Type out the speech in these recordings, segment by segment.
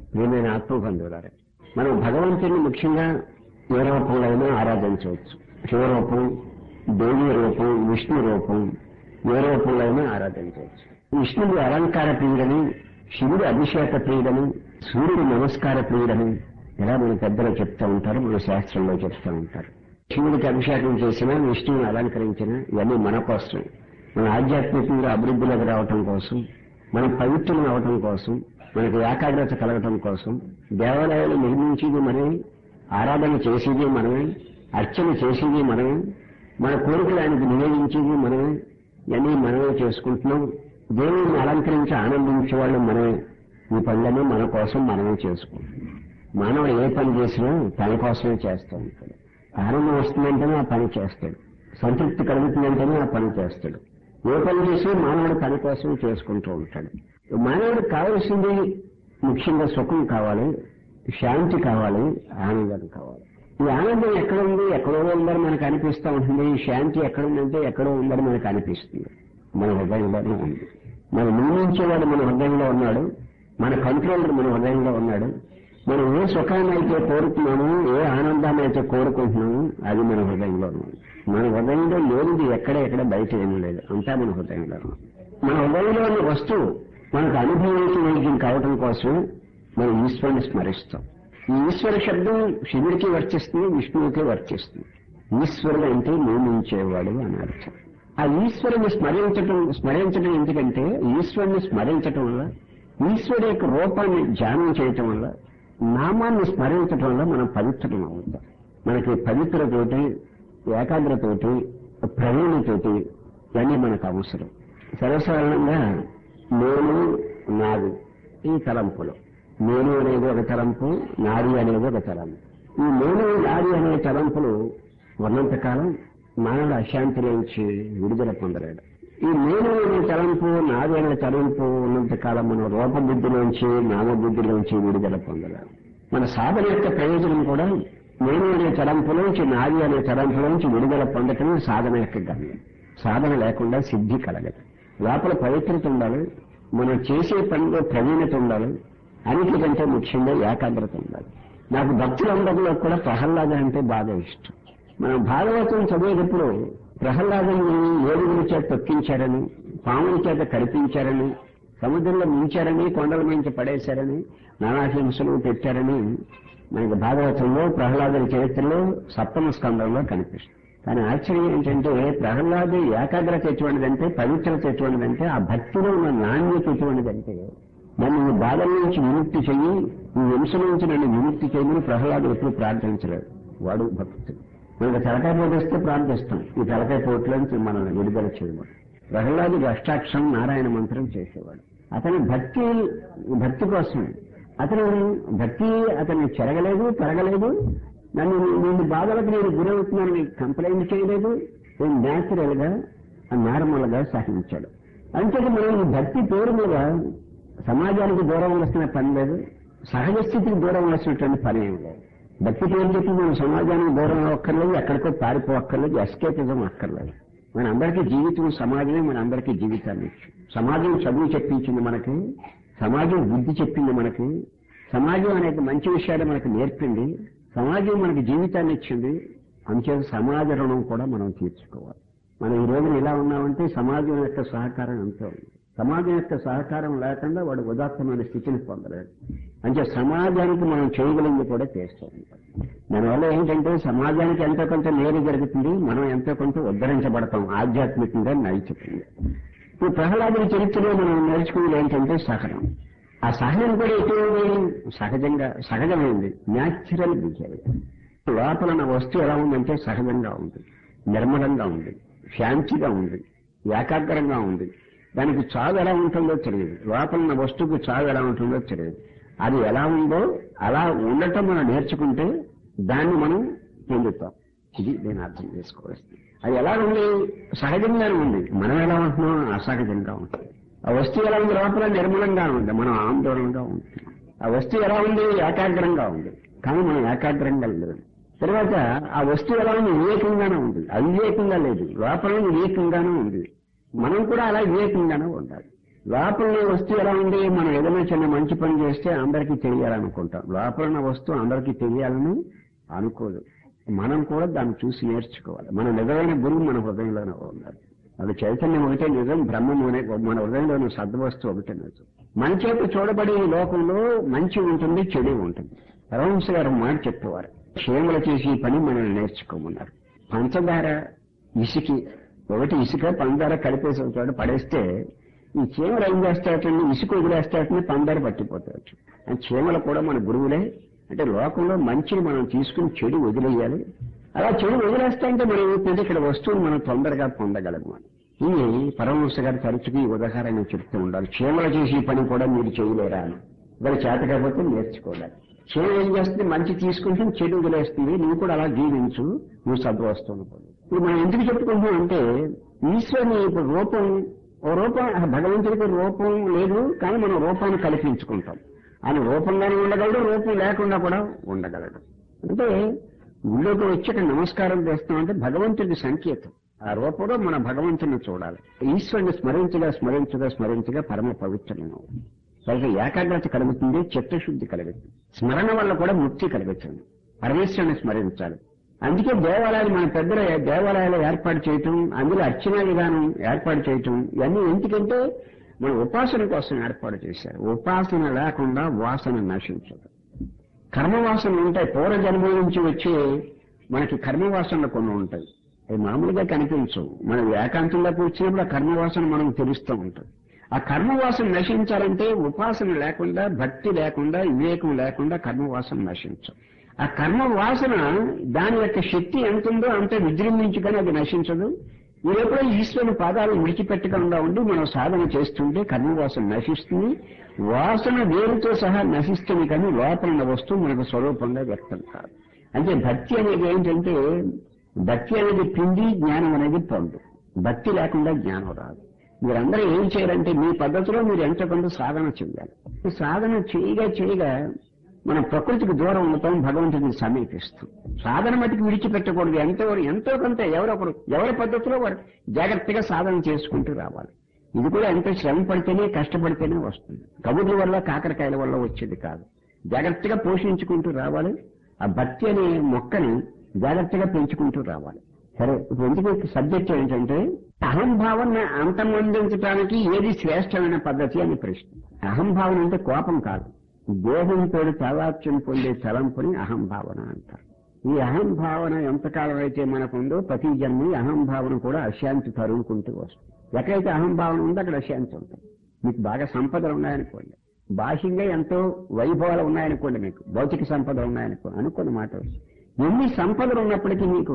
ప్రియమైన ఆత్మబంధువులారా మనం భగవంతుని ముఖ్యంగా ఏ రూపంలో అయినా ఆరాధించవచ్చు శివరూపం దేవి రూపం విష్ణు రూపం ఏ రూపంలో అయినా ఆరాధించవచ్చు విష్ణుడు అలంకార ప్రియుడని శివుడు అభిషేక ప్రియుడని సూర్యుడు నమస్కార ప్రియుడని ఇలా మన పెద్దలు చెప్తూ ఉంటారు మన శాస్త్రంలో చెప్తూ ఉంటారు శివుడికి అభిషేకం చేసినా విష్ణువుని అలంకరించినా ఇవన్నీ మన కోసం మన ఆధ్యాత్మికంగా అభివృద్ధిలోకి రావటం కోసం మనం పవిత్రం అవటం కోసం మనకి ఏకాగ్రత కలగటం కోసం దేవాలయాలు నిర్మించేది మనమే ఆరాధన చేసేది మనమే అర్చన చేసేది మనమే మన కోరికలు ఆయనకు నివేదించేది మనమే ఇవన్నీ మనమే చేసుకుంటున్నాం దేవుడిని అలంకరించి ఆనందించే వాళ్ళు మనమే ఈ పనులన్నీ మన కోసం మనమే చేసుకుంటున్నాం మానవుడు ఏ పని చేసినా తన కోసమే చేస్తూ ఉంటాడు ఆనందం వస్తుందంటేనే ఆ పని చేస్తాడు సంతృప్తి కలుగుతుందంటేనే ఆ పని చేస్తాడు ఏ పని చేసినా మానవుడు పని కోసం చేసుకుంటూ ఉంటాడు మానవుడికి కావలసింది ముఖ్యంగా సుఖం కావాలి శాంతి కావాలి ఆనందం కావాలి ఈ ఆనందం ఎక్కడ ఉంది ఎక్కడో ఉందని మనకు అనిపిస్తూ ఉంటుంది ఈ శాంతి ఎక్కడ ఉందంటే ఎక్కడో ఉందని మనకు అనిపిస్తుంది మన హృదయంలోనే ఉంది మన నిర్మించేవాడు మన హృదయంలో ఉన్నాడు మన కంట్రోలర్ మన హృదయంలో ఉన్నాడు మనం ఏ సుఖాన్ని అయితే కోరుతున్నామో ఏ ఆనందాన్ని అయితే కోరుకుంటున్నామో అది మన హృదయంలో ఉంది మన హృదయంలో లేనిది ఎక్కడ ఎక్కడ బయట ఏమీ లేదు అంతా మన హృదయంలో ఉంది. మన హృదయంలో ఉన్న వస్తువు మనకు అనుభవించడం కావటం కోసం మనం ఈశ్వరుని స్మరిస్తాం ఈ ఈశ్వర శబ్దం శివుడికి వర్తిస్తుంది విష్ణువుకి వర్తిస్తుంది ఈశ్వరుడు అంటే నియమించేవాడు అని అర్థం ఆ ఈశ్వరుని స్మరించటం స్మరించడం ఎందుకంటే ఈశ్వరుని స్మరించటం వల్ల ఈశ్వరుడు యొక్క రూపాన్ని ధ్యానం చేయటం వల్ల నామాన్ని స్మరించటం వల్ల మనం పవిత్రం అవుతాం మనకి పవిత్రతోటి ఏకాగ్రతతోటి ప్రవీణతోటి ఇవన్నీ మనకు అవసరం సర్వసాధారణంగా నేను నాది ఈ తలంపులు నేను అనేది ఒక తలంపు నాది అనేది ఒక తలంపు ఈ నేను నాది అనే తలంపులు ఉన్నంతకాలం మానవుడు అశాంతి నుంచి విడుదల పొందలేడు ఈ నేను అనే తలంపు నాది అనే తలంపు ఉన్నంతకాలం మనం రూపబుద్ధి నుంచి నామబుద్ధి నుంచి విడుదల పొందలేము మన సాధన యొక్క ప్రయోజనం కూడా నేను అనే తలంపులోంచి నాది అనే తలంపులోంచి విడుదల పొందటమే సాధన యొక్క గమ్యం సాధన లేకుండా సిద్ధి కలగదు లోపల పవిత్రత ఉండాలి మనం చేసే పనిలో ప్రవీణత ఉండాలి అన్నిటికంటే ముఖ్యంగా ఏకాగ్రత ఉండాలి నాకు భక్తులందరిలో కూడా ప్రహ్లాద అంటే బాగా ఇష్టం మనం భాగవతం చదివేటప్పుడు ప్రహ్లాదని ఏడుగుల చేత తొక్కించారని పాముల చేత కడిపించారని సముద్రంలో మించారని కొండల మించి పడేశారని నానా హింసలు పెట్టారని మనకి భాగవతంలో ప్రహ్లాదుని చరిత్రలో సప్తమ స్కందంలో కనిపిస్తుంది కానీ ఆశ్చర్యం ఏంటంటే ప్రహ్లాదు ఏకాగ్రత ఎటువంటిదంటే పవిత్రత ఎటువంటిదంటే ఆ భక్తిలో ఉన్న నాణ్యత ఎటువంటిదంటే నన్ను ఈ బాధల నుంచి విముక్తి చెయ్యి ఈ హింస నుంచి నన్ను విముక్తి చేయమని ప్రహ్లాదు ఎప్పుడు ప్రార్థించలేదు వాడు భక్తుడు మనకు తలకాయ పోటేస్తే ప్రార్థిస్తాం ఈ తలకాయ పోట్లోంచి మనల్ని విడుదల చేయమని ప్రహ్లాదు అష్టాక్షరం నారాయణ మంత్రం చేసేవాడు అతని భక్తి భక్తి కోసం అతను భక్తి అతన్ని చెరగలేదు పెరగలేదు నన్ను నేను బాధలకు నేను గురవుతున్నానని కంప్లైంట్ చేయలేదు నేను న్యాచురల్ గా నార్మల్ గా సహించాడు అంతే మనం ఈ భక్తి పేరు మీద సమాజానికి దూరం వస్తున్న పని లేదు సహజ స్థితికి దూరం వస్తున్నటువంటి పని ఏం లేదు భక్తి పేరు చెప్పి మనం సమాజానికి దూరం అక్కర్లేదు ఎక్కడికో పారిపోక్కర్లేదు ఎస్కేపిజం అక్కర్లేదు మన అందరికీ జీవితం సమాజమే మన అందరికీ జీవితాన్ని ఇచ్చింది సమాజం చదువు చెప్పించింది మనకి సమాజం బుద్ధి చెప్పింది మనకి సమాజం అనేక మంచి విషయాలు మనకు నేర్పింది సమాజం మనకి జీవితాన్ని ఇచ్చింది అంచేత సమాజ రుణం కూడా మనం తీర్చుకోవాలి మనం ఈ రోజున ఇలా ఉన్నామంటే సమాజం యొక్క సహకారం ఎంతో ఉంది సమాజం యొక్క సహకారం లేకుండా వాడు ఉదాత్తమైన స్థితిని పొందలేడు అంటే సమాజానికి మనం చేయగలిగింది కూడా చేస్తూ ఉంటాం దానివల్ల ఏంటంటే సమాజానికి ఎంతో కొంత మేలు జరుగుతుంది మనం ఎంతో కొంత ఉద్ధరించబడతాం ఆధ్యాత్మికంగా నైతికంగా ఇప్పుడు ప్రహ్లాదుని చరిత్రలో మనం నేర్చుకునేది ఏంటంటే సహనం ఆ సహనం కూడా ఎటువంటి సహజంగా సహజమైంది న్యాచురల్ బిహేవియర్ లోపల నా వస్తువు ఎలా ఉందంటే సహజంగా ఉంది నిర్మలంగా ఉంది శాంతిగా ఉంది ఏకాగ్రంగా ఉంది దానికి చావు ఎలా ఉంటుందో తెలియదు లోపల ఉన్న వస్తువుకు చావు ఎలా ఉంటుందో తెలియదు అది ఎలా ఉందో అలా ఉండటం మనం నేర్చుకుంటే దాన్ని మనం పొందుతాం ఇది నేను అర్థం చేసుకోవాల్సింది అది ఎలా ఉంది సహజంగానే ఉంది మనం ఎలా ఉంటున్నాం అసహజంగా ఉంటుంది ఆ వస్తువు ఎలా ఉంది లోపల నిర్మలంగా ఉంది మనం ఆందోళనగా ఉంటున్నాం ఆ వస్తువు ఎలా ఉంది ఏకాగ్రంగా ఉంది కానీ మనం ఏకాగ్రంగా లేదు తర్వాత ఆ వస్తువు ఎలా ఉంది వివేకంగానే ఉంది అవివేకంగా లేదు లోపల వివేకంగానే ఉంది మనం కూడా అలా వివేకంగానే ఉండాలి లోపల ఉన్న వస్తువు ఎలా ఉంది మనం ఏదైనా చిన్న మంచి పని చేస్తే అందరికీ తెలియాలనుకుంటాం లోపల ఉన్న వస్తువు అందరికీ తెలియాలని అనుకోదు మనం కూడా దాన్ని చూసి నేర్చుకోవాలి మన నిజమైన గురువు మన హృదయంలోనే ఉన్నారు అది చైతన్యం ఒకటే నిజం బ్రహ్మం అనే మన హృదయంలో ఉన్న సద్వస్తువు ఒకటే నిజం మన చేత చూడబడే ఈ లోకంలో మంచి ఉంటుంది చెడు ఉంటుంది రౌండ్స్ గారు మాట చెప్పేవారు క్షేమలు చేసి ఈ పని మనం నేర్చుకోమన్నారు పంచదార ఇసుకి ఒకటి ఇసుక పంచదార కలిపేసి ఒక చోట పడేస్తే ఈ చీమలు ఏం చేస్తాయటండి ఇసుక వదిలేస్తాయటని పంచదార పట్టిపోతాయట ఆ చీమలు కూడా మన గురువులే అంటే లోకంలో మంచిని మనం తీసుకుని చెడు వదిలేయాలి అలా చెడు వదిలేస్తాంటే మనం ఏమవుతుంది ఇక్కడ వస్తువుని మనం తొందరగా పొందగలము అని ఇది పరమహంస గారు తరచుగా ఈ ఉదాహరణ చెప్తూ ఉండాలి చీమలు చేసి ఈ పని కూడా మీరు చేయలేరా అని ఇక్కడ చేత కాకపోతే నేర్చుకోవాలి చీమ ఏం చేస్తుంది మంచి తీసుకుంటుంది చెడు వదిలేస్తుంది నువ్వు కూడా అలా జీవించు నువ్వు సద్వస్తువు ఇప్పుడు మనం ఎందుకు చెప్పుకుంటున్నాం అంటే ఈశ్వరుని ఇప్పుడు రూపం ఓ రూపం భగవంతుడికి రూపం లేదు కానీ మనం రూపాన్ని కల్పించుకుంటాం ఆయన రూపంగానే ఉండగలడు రూపం లేకుండా కూడా ఉండగలడు అంటే గుళ్ళోకి వచ్చి ఇక్కడ నమస్కారం చేస్తామంటే భగవంతుడి సంకేతం ఆ రూపంలో మన భగవంతుని చూడాలి ఈశ్వరుని స్మరించగా స్మరించగా స్మరించగా పరమ పవిత్రమైన పైగా ఏకాగ్రత కలుగుతుంది చిత్తశుద్ధి కలుగుతుంది స్మరణ వల్ల కూడా ముక్తి కలుగుతుంది పరమేశ్వరుని స్మరించాలి అందుకే దేవాలయాలు మన పెద్దల దేవాలయాలు ఏర్పాటు చేయటం అందులో అర్చన విధానం ఏర్పాటు చేయటం ఇవన్నీ ఎందుకంటే మన ఉపాసన కోసం ఏర్పాటు చేశారు ఉపాసన లేకుండా వాసన నశించదు కర్మవాసనలు ఉంటాయి పూర్వ జన్మ నుంచి వచ్చే మనకి కర్మవాసనలు కొన్ని ఉంటాయి అవి మామూలుగా కనిపించవు మనం ఏకాంతంలోకి వచ్చినప్పుడు ఆ కర్మవాసన మనం తెలుస్తూ ఉంటుంది ఆ కర్మవాసన నశించాలంటే ఉపాసన లేకుండా భక్తి లేకుండా వివేకం లేకుండా కర్మవాసన నశించవు ఆ కర్మ వాసన దాని యొక్క శక్తి ఎంత ఉందో అంత విజృంభించి కానీ అది నశించదు మీరు ఎప్పుడో ఈశ్వరుని పాదాలు విడిచిపెట్టకుండా ఉండి మనం సాధన చేస్తుంటే కర్మవాసన నశిస్తుంది వాసన వేరుతో సహా నశిస్తుంది కానీ లోపల ఉన్న వస్తువు మనకు స్వరూపంగా వ్యక్తం కాదు అంటే భక్తి అనేది ఏంటంటే భక్తి అనేది పిండి జ్ఞానం అనేది పండు భక్తి లేకుండా జ్ఞానం రాదు మీరందరూ ఏం చేయాలంటే మీ పద్ధతిలో మీరు ఎంతో కొంత సాధన చేయాలి ఈ సాధన చేయగా చేయగా మనం ప్రకృతికి దూరం ఉండటం భగవంతుడిని సమీపిస్తాం సాధన మటుకు విడిచిపెట్టకూడదు ఎంతో ఎంతో కొంత ఎవరొకరు ఎవరి పద్ధతిలో వారు జాగ్రత్తగా సాధన చేసుకుంటూ రావాలి ఇది కూడా ఎంతో శ్రమ పడితేనే కష్టపడితేనే వస్తుంది కబుర్ల వల్ల కాకరకాయల వల్ల వచ్చేది కాదు జాగ్రత్తగా పోషించుకుంటూ రావాలి ఆ భక్తి అనే మొక్కని జాగ్రత్తగా పెంచుకుంటూ రావాలి సరే ఇప్పుడు ఎందుకు సబ్జెక్ట్ ఏంటంటే అహంభావన అంతమొందించడానికి ఏది శ్రేష్టమైన పద్ధతి అని ప్రశ్న అహంభావన అంటే కోపం కాదు దేహంతో తాదాత్యం పొందే తలంపుని అహంభావన అంటారు ఈ అహంభావన ఎంతకాలం అయితే మనకుందో ప్రతి జన్మ ఈ అహంభావన కూడా అశాంతి తరుగుకుంటూ వస్తుంది ఎక్కడైతే అహంభావన ఉందో అక్కడ అశాంతి ఉంటుంది మీకు బాగా సంపదలు ఉన్నాయనుకోండి బాహ్యంగా ఎంతో వైభవాలు ఉన్నాయనుకోండి మీకు భౌతిక సంపదలు ఉన్నాయనుకో అనుకున్న మాట ఎన్ని సంపదలు ఉన్నప్పటికీ మీకు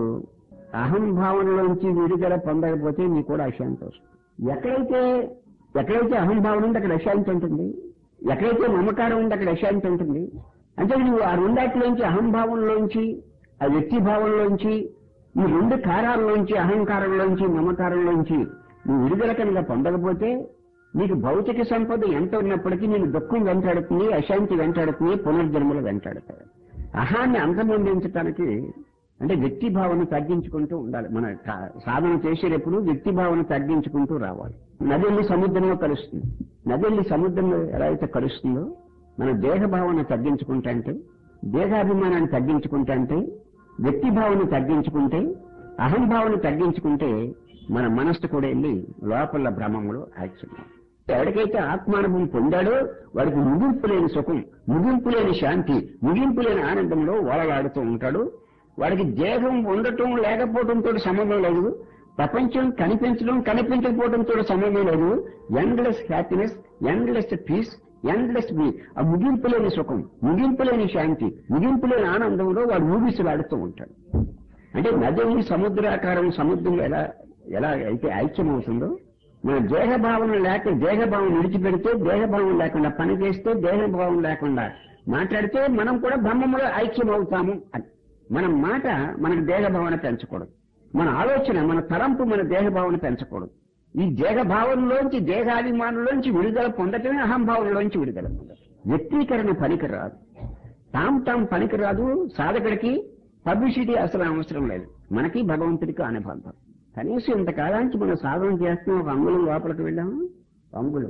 అహంభావనలోంచి విడుదల పొందకపోతే మీకు కూడా అశాంతి వస్తుంది ఎక్కడైతే ఎక్కడైతే అహంభావన ఉందో అక్కడ అశాంతి ఉంటుంది ఎక్కడైతే మమకారం ఉందో అక్కడ అశాంతి ఉంటుంది అంటే నువ్వు ఆ రెండాటిలోంచి అహంభావంలోంచి ఆ వ్యక్తి భావంలోంచి ఈ రెండు కారాల్లోంచి అహంకారంలోంచి మమకారంలోంచి నువ్వు విడుదల కనుక పొందకపోతే నీకు భౌతిక సంపద ఎంత ఉన్నప్పటికీ నేను దుఃఖం వెంటాడుతుంది అశాంతి వెంటాడుతుంది పునర్జన్మలు వెంటాడుతాయి అహాన్ని అంతమొందించడానికి అంటే వ్యక్తి భావన తగ్గించుకుంటూ ఉండాలి మన కా- సాధన చేసేటప్పుడు వ్యక్తి భావన తగ్గించుకుంటూ రావాలి నది సముద్రంలో కలుస్తుంది నది సముద్రంలో ఎలా అయితే కలుస్తుందో మన దేహ భావన తగ్గించుకుంటా అంటే దేహాభిమానాన్ని తగ్గించుకుంటా అంటే వ్యక్తి భావన తగ్గించుకుంటే అహంభావన తగ్గించుకుంటే మన మనస్సు కూడా వెళ్ళి లోపల భ్రమంలో యాక్షన్ ఎవరికైతే ఆత్మానుభవం పొందాడో వాడికి ముగింపు లేని సుఖం ముగింపు లేని శాంతి ముగింపు లేని ఆనందంలో ఓలలాడుతూ ఉంటాడు వాడికి దేహం ఉండటం లేకపోవడంతో సంబంధం లేదు ప్రపంచం కనిపించడం కనిపించకపోవడంతో సంబంధం లేదు endless happiness endless peace endless బీ ఆ ముగింపు లేని సుఖం ముగింపు లేని శాంతి ముగింపు లేని ఆనందంలో వాడు ఊగిసలాడుతూ ఉంటాడు అంటే నది సముద్రాకారం సముద్రంలో ఎలా ఎలా అయితే ఐక్యమవుతుందో మన దేహభావన లేక దేహభావం విడిచిపెడితే దేహభావం లేకుండా పని చేస్తే దేహభావం లేకుండా మాట్లాడితే మనం కూడా బ్రహ్మములో ఐక్యమవుతాము అని మన మాట మనకు దేహభావన పెంచకూడదు మన ఆలోచన మన తలంపు మన దేహభావన పెంచకూడదు ఈ దేహభావంలోంచి దేహాభిమానంలోంచి విడుదల పొందటమే అహంభావంలోంచి విడుదల పొందటం వ్యక్తీకరణ పనికి రాదు తాం తాం పనికి రాదు సాధకుడికి పబ్లిసిటీ అసలు అవసరం లేదు మనకి భగవంతుడికి అనుబంధం కనీసం ఇంతకాలానికి మనం సాధన చేస్తున్నాం ఒక అంగుళం లోపలికి వెళ్ళాము అంగుళం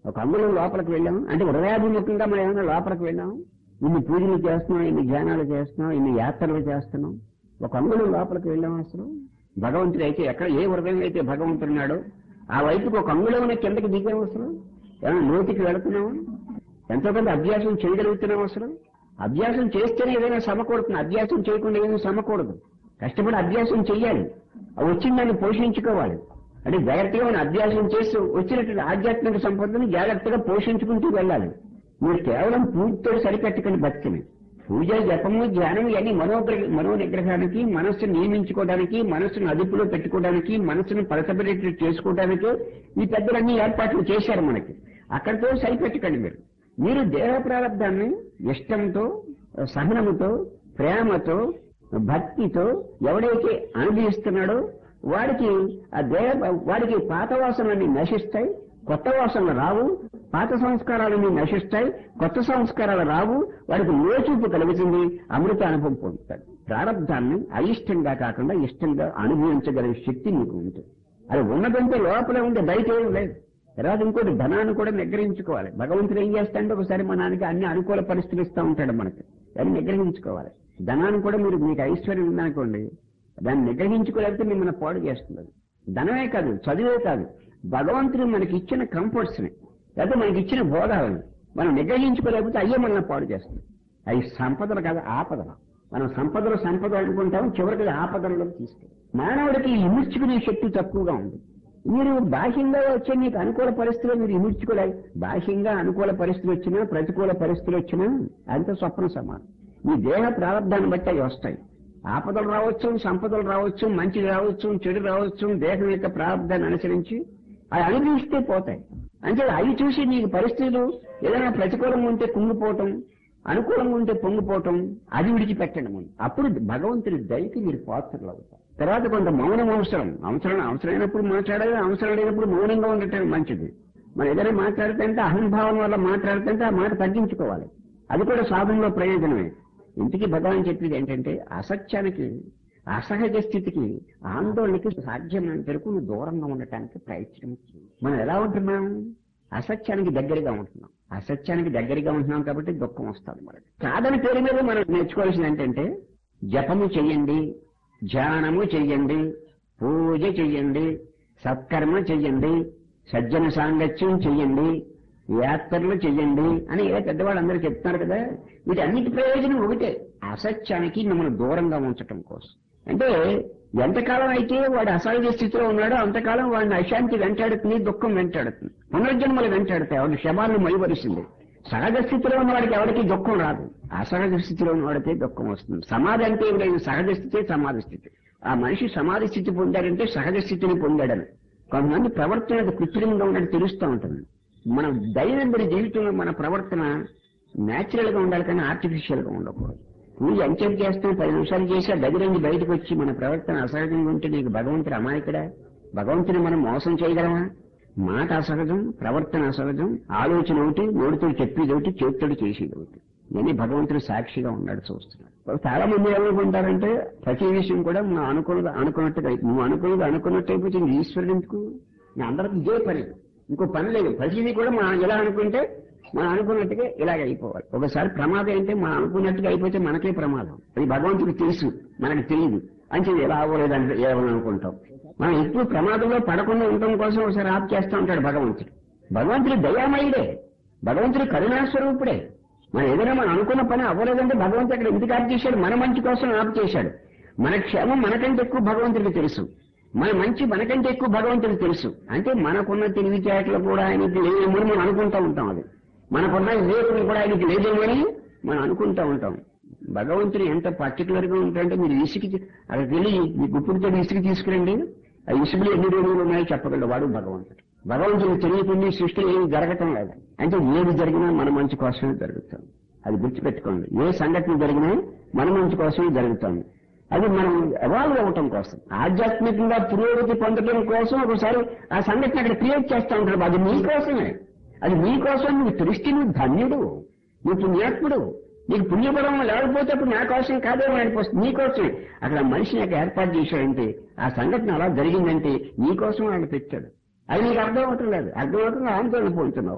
ఒక అంగుళం లోపలికి వెళ్ళాం అంటే హృదయాభిముఖంగా మనం ఏమైనా లోపలికి వెళ్ళాం ఇన్ని పూజలు చేస్తున్నాం ఇన్ని ధ్యానాలు చేస్తున్నాం ఇన్ని యాత్రలు చేస్తున్నాం ఒక అంగుళం లోపలికి వెళ్ళాం అసలు భగవంతుడు అయితే ఎక్కడ ఏ హృదయం అయితే భగవంతున్నాడో ఆ వైపుకి ఒక అంగుళం కిందకి దిగాం అసలు ఏమైనా లోతుకి వెళుతున్నామా ఎంతో కొంత అభ్యాసం చేయగలుగుతున్నాం అసలు అభ్యాసం చేస్తేనే ఏదైనా సమకూడుతుంది అభ్యాసం చేయకుండా ఏదైనా సమకూడదు కష్టపడి అభ్యాసం చెయ్యాలి ఆ వచ్చిన దాన్ని పోషించుకోవాలి అంటే జాగ్రత్తగా మనం అభ్యాసం చేస్తూ వచ్చినటువంటి ఆధ్యాత్మిక సంపదను జాగ్రత్తగా పోషించుకుంటూ వెళ్ళాలి మీరు కేవలం పూజతో సరిపెట్టకండి భక్తిని పూజ జపము ధ్యానం ఇవన్నీ మనోగ్రహ మనో నిగ్రహానికి మనస్సును నియమించుకోవడానికి మనస్సును అదుపులో పెట్టుకోవడానికి మనస్సును పలసబడేట్లు చేసుకోవడానికి ఈ పెద్దలన్నీ ఏర్పాట్లు చేశారు మనకి అక్కడితో సరిపెట్టకండి మీరు మీరు దేహ ప్రారంధాన్ని ఇష్టంతో సహనముతో ప్రేమతో భక్తితో ఎవడైతే అనుభవిస్తున్నాడో వాడికి ఆ దేహ వాడికి పాత వాసనలన్నీ నశిస్తాయి కొత్త వాసనలు రావు పాత సంస్కారాలన్నీ నశిస్తాయి కొత్త సంస్కారాలు రావు వాడికి లోచూపు కలుగుతుంది అమృత అనుభవం పొందుతాడు ప్రారంధాన్ని అయిష్టంగా కాకుండా ఇష్టంగా అనుభవించగలిగే శక్తి మీకు ఉంటుంది అది ఉన్నదంటే లోపలే ఉంటే బయట ఏం లేదు తర్వాత ఇంకోటి ధనాన్ని కూడా నిగ్రహించుకోవాలి భగవంతుడు ఏం చేస్తాడంటే ఒకసారి మా నాన్నకి అన్ని అనుకూల పరిస్థితులు ఇస్తూ ఉంటాడు మనకి దాన్ని నిగ్రహించుకోవాలి ధనాన్ని కూడా మీరు మీకు ఐశ్వర్యం ఉందనుకోండి దాన్ని నిగ్రహించుకోలేకపోతే మిమ్మల్ని పాడు చేస్తుంది ధనమే కాదు చదువే కాదు భగవంతుడు మనకి ఇచ్చిన కంఫర్ట్స్ ని లేకపోతే మనకి ఇచ్చిన బోధాలను మనం నిగ్రహించుకోలేకపోతే అయ్యే మనల్ని పాడు చేస్తుంది అవి సంపదలు కాదు ఆపదలు మనం సంపదలు సంపద అనుకుంటాం చివరికి అది ఆపదలకు తీసుకెళ్ళి మానవుడికి ఇముడ్చుకునే శక్తి తక్కువగా ఉంది మీరు బాహ్యంగా వచ్చే మీకు అనుకూల పరిస్థితులు మీరు ఇముడ్చుకోలేదు బాహ్యంగా అనుకూల పరిస్థితులు వచ్చినా ప్రతికూల పరిస్థితులు వచ్చినా అంత స్వప్న సమానం మీ దేహ ప్రారంభాన్ని బట్టి అవి వస్తాయి ఆపదలు రావచ్చు సంపదలు రావచ్చు మంచి రావచ్చు చెడు రావచ్చు దేహం యొక్క ప్రారంభాన్ని అనుసరించి అవి అనుభవిస్తే పోతాయి అంటే అవి చూసి నీకు పరిస్థితులు ఏదైనా ప్రతికూలంగా ఉంటే కుంగిపోవటం అనుకూలంగా ఉంటే పొంగిపోవటం అది విడిచిపెట్టండి ముందు అప్పుడు భగవంతుడి దయకి మీరు పాత్రలు అవుతారు తర్వాత కొంత మౌనం అవసరం అవసరం అవసరమైనప్పుడు మాట్లాడాలి అవసరం లేనప్పుడు మౌనంగా ఉండటం మంచిది మనం ఏదైనా మాట్లాడుతుంటే అహంభావం వల్ల మాట్లాడుతుంటే ఆ మాట తగ్గించుకోవాలి అది కూడా సాధనలో ప్రయోజనమే ఇంటికి భగవాన్ చెప్పేది ఏంటంటే అసత్యానికి అసహజ స్థితికి ఆందోళనకి సాధ్యమైనంత వరకు నువ్వు దూరంగా ఉండటానికి ప్రయత్నం చేయి. మనం ఎలా ఉంటున్నాం అసత్యానికి దగ్గరగా ఉంటున్నాం అసత్యానికి దగ్గరగా ఉంటున్నాం కాబట్టి దుఃఖం వస్తుంది మనకి సాధన పేరు మీద మనం నేర్చుకోవాల్సింది ఏంటంటే జపము చెయ్యండి ధ్యానము చెయ్యండి పూజ చెయ్యండి సత్కర్మ చెయ్యండి సజ్జన సాంగత్యం చెయ్యండి యాత్రలు చెయ్యండి అని ఏ పెద్దవాళ్ళు అందరూ చెప్తున్నారు కదా వీటన్నిటి ప్రయోజనం ఒకటే అసత్యానికి మిమ్మల్ని దూరంగా ఉంచటం కోసం అంటే ఎంతకాలం అయితే వాడు అసహజ స్థితిలో ఉన్నాడో అంతకాలం వాడిని అశాంతి వెంటాడుతుంది దుఃఖం వెంటాడుతుంది పునర్జన్మలు వెంటాడుతాయి వాడి శవాలను మైవరిసింది సహజ స్థితిలో ఉన్న వాడికి ఎవరికి దుఃఖం రాదు అసహజ స్థితిలో ఉన్న వాడితే దుఃఖం వస్తుంది సమాధి అంటే ఏం లేదు సహజ స్థితి సమాధి స్థితి ఆ మనిషి సమాధి స్థితి పొందాడంటే సహజ స్థితిని పొందాడని కొంతమంది ప్రవర్తన కృత్రిమంగా ఉన్నట్టు తెలుస్తూ ఉంటుంది మన దైనందిన జీవితంలో మన ప్రవర్తన న్యాచురల్ గా ఉండాలి కానీ ఆర్టిఫిషియల్ గా ఉండకూడదు పూజ అంచెం చేస్తాం పది నిమిషాలు చేసి ఆ గది నుంచి బయటకు వచ్చి మన ప్రవర్తన అసహజంగా ఉంటే నీకు భగవంతుడు అమాయకుడా భగవంతుని మనం మోసం చేయగలమా మాట అసహజం ప్రవర్తన అసహజం ఆలోచన ఒకటి నోటితో చెప్పేది ఒకటి చేతితోటి చేసేది ఒకటి నేను భగవంతుడు సాక్షిగా ఉన్నాడు చూస్తున్నాడు చాలా మంది ఏమనుకుంటారంటే ప్రతి విషయం కూడా మనం అనుకున్నది అనుకున్నట్టుగా అయి- నువ్వు అనుకున్నది అనుకున్నట్టు అయిపోతే ఇంక ఈశ్వరుడు ఎందుకు నేను అందరికి ఇదే పని ఇంకో పని లేదు ప్రతిదీ కూడా మనం ఎలా అనుకుంటే మనం అనుకున్నట్టుగా ఇలాగ అయిపోవాలి ఒకసారి ప్రమాదం అంటే మనం అనుకున్నట్టుగా అయిపోతే మనకే ప్రమాదం అది భగవంతుడికి తెలుసు మనకు తెలియదు అంటే ఎలా అవ్వలేదంటే ఏమని అనుకుంటాం మనం ఎప్పుడు ప్రమాదంలో పడకుండా ఉండటం కోసం ఒకసారి ఆప్ చేస్తూ ఉంటాడు భగవంతుడు భగవంతుడు దయామయుడే భగవంతుడు కరుణాస్వరూపుడే మనం ఏదైనా మనం అనుకున్న పని అవ్వలేదంటే భగవంతుడు అక్కడ ఎందుకు ఆప్ చేశాడు మన మంచి కోసం ఆప్ చేశాడు మన క్షేమం మనకంటే ఎక్కువ భగవంతుడికి తెలుసు మన మంచి మనకంటే ఎక్కువ భగవంతుడికి తెలుసు అంటే మనకున్న తెలివితేటలు కూడా ఆయనకి లేవేమో అని మనం అనుకుంటూ ఉంటాం అది మనకున్న వివేకం కూడా ఆయనకి లేదేమో అని మనం అనుకుంటూ ఉంటాం భగవంతుడు ఎంత పర్టికులర్ గా ఉంటాడంటే మీరు ఇసుక అక్కడికి వెళ్ళి మీ గుప్పుడితో ఇసుక తీసుకురండి ఆ ఇసుకలో ఎన్ని రోజులు ఉన్నాయో చెప్పగలడు వాడు భగవంతుడు భగవంతుడు తెలియకుండా ఈ సృష్టిలో ఏమి జరగటం లేదు అంటే ఏది జరిగినా మన మంచి కోసమే జరుగుతుంది అది గుర్తుపెట్టుకోండి ఏ సంఘటన జరిగినా మన మంచి కోసమే జరుగుతుంది అది మనం ఎవాల్వ్ అవ్వటం కోసం ఆధ్యాత్మికంగా పురోగతి పొందడం కోసం ఒకసారి ఆ సంఘటన అక్కడ క్రియేట్ చేస్తూ ఉంటాడు అది నీ కోసమే అది నీ కోసం నువ్వు దృష్టి నువ్వు ధన్యుడు నువ్వు పుణ్యాత్ముడు నీకు పుణ్యపరం లేకపోతే అప్పుడు నా కోసం కాదేమో అనిపిస్తుంది నీ కోసమే అక్కడ మనిషిని అక్కడ ఏర్పాటు చేశాడంటే ఆ సంఘటన అలా జరిగిందంటే నీ కోసం ఆయన పెట్టాడు అది నీకు అర్థం అవటం లేదు అర్థం అవటం ఆందోళన పొందుతున్నావు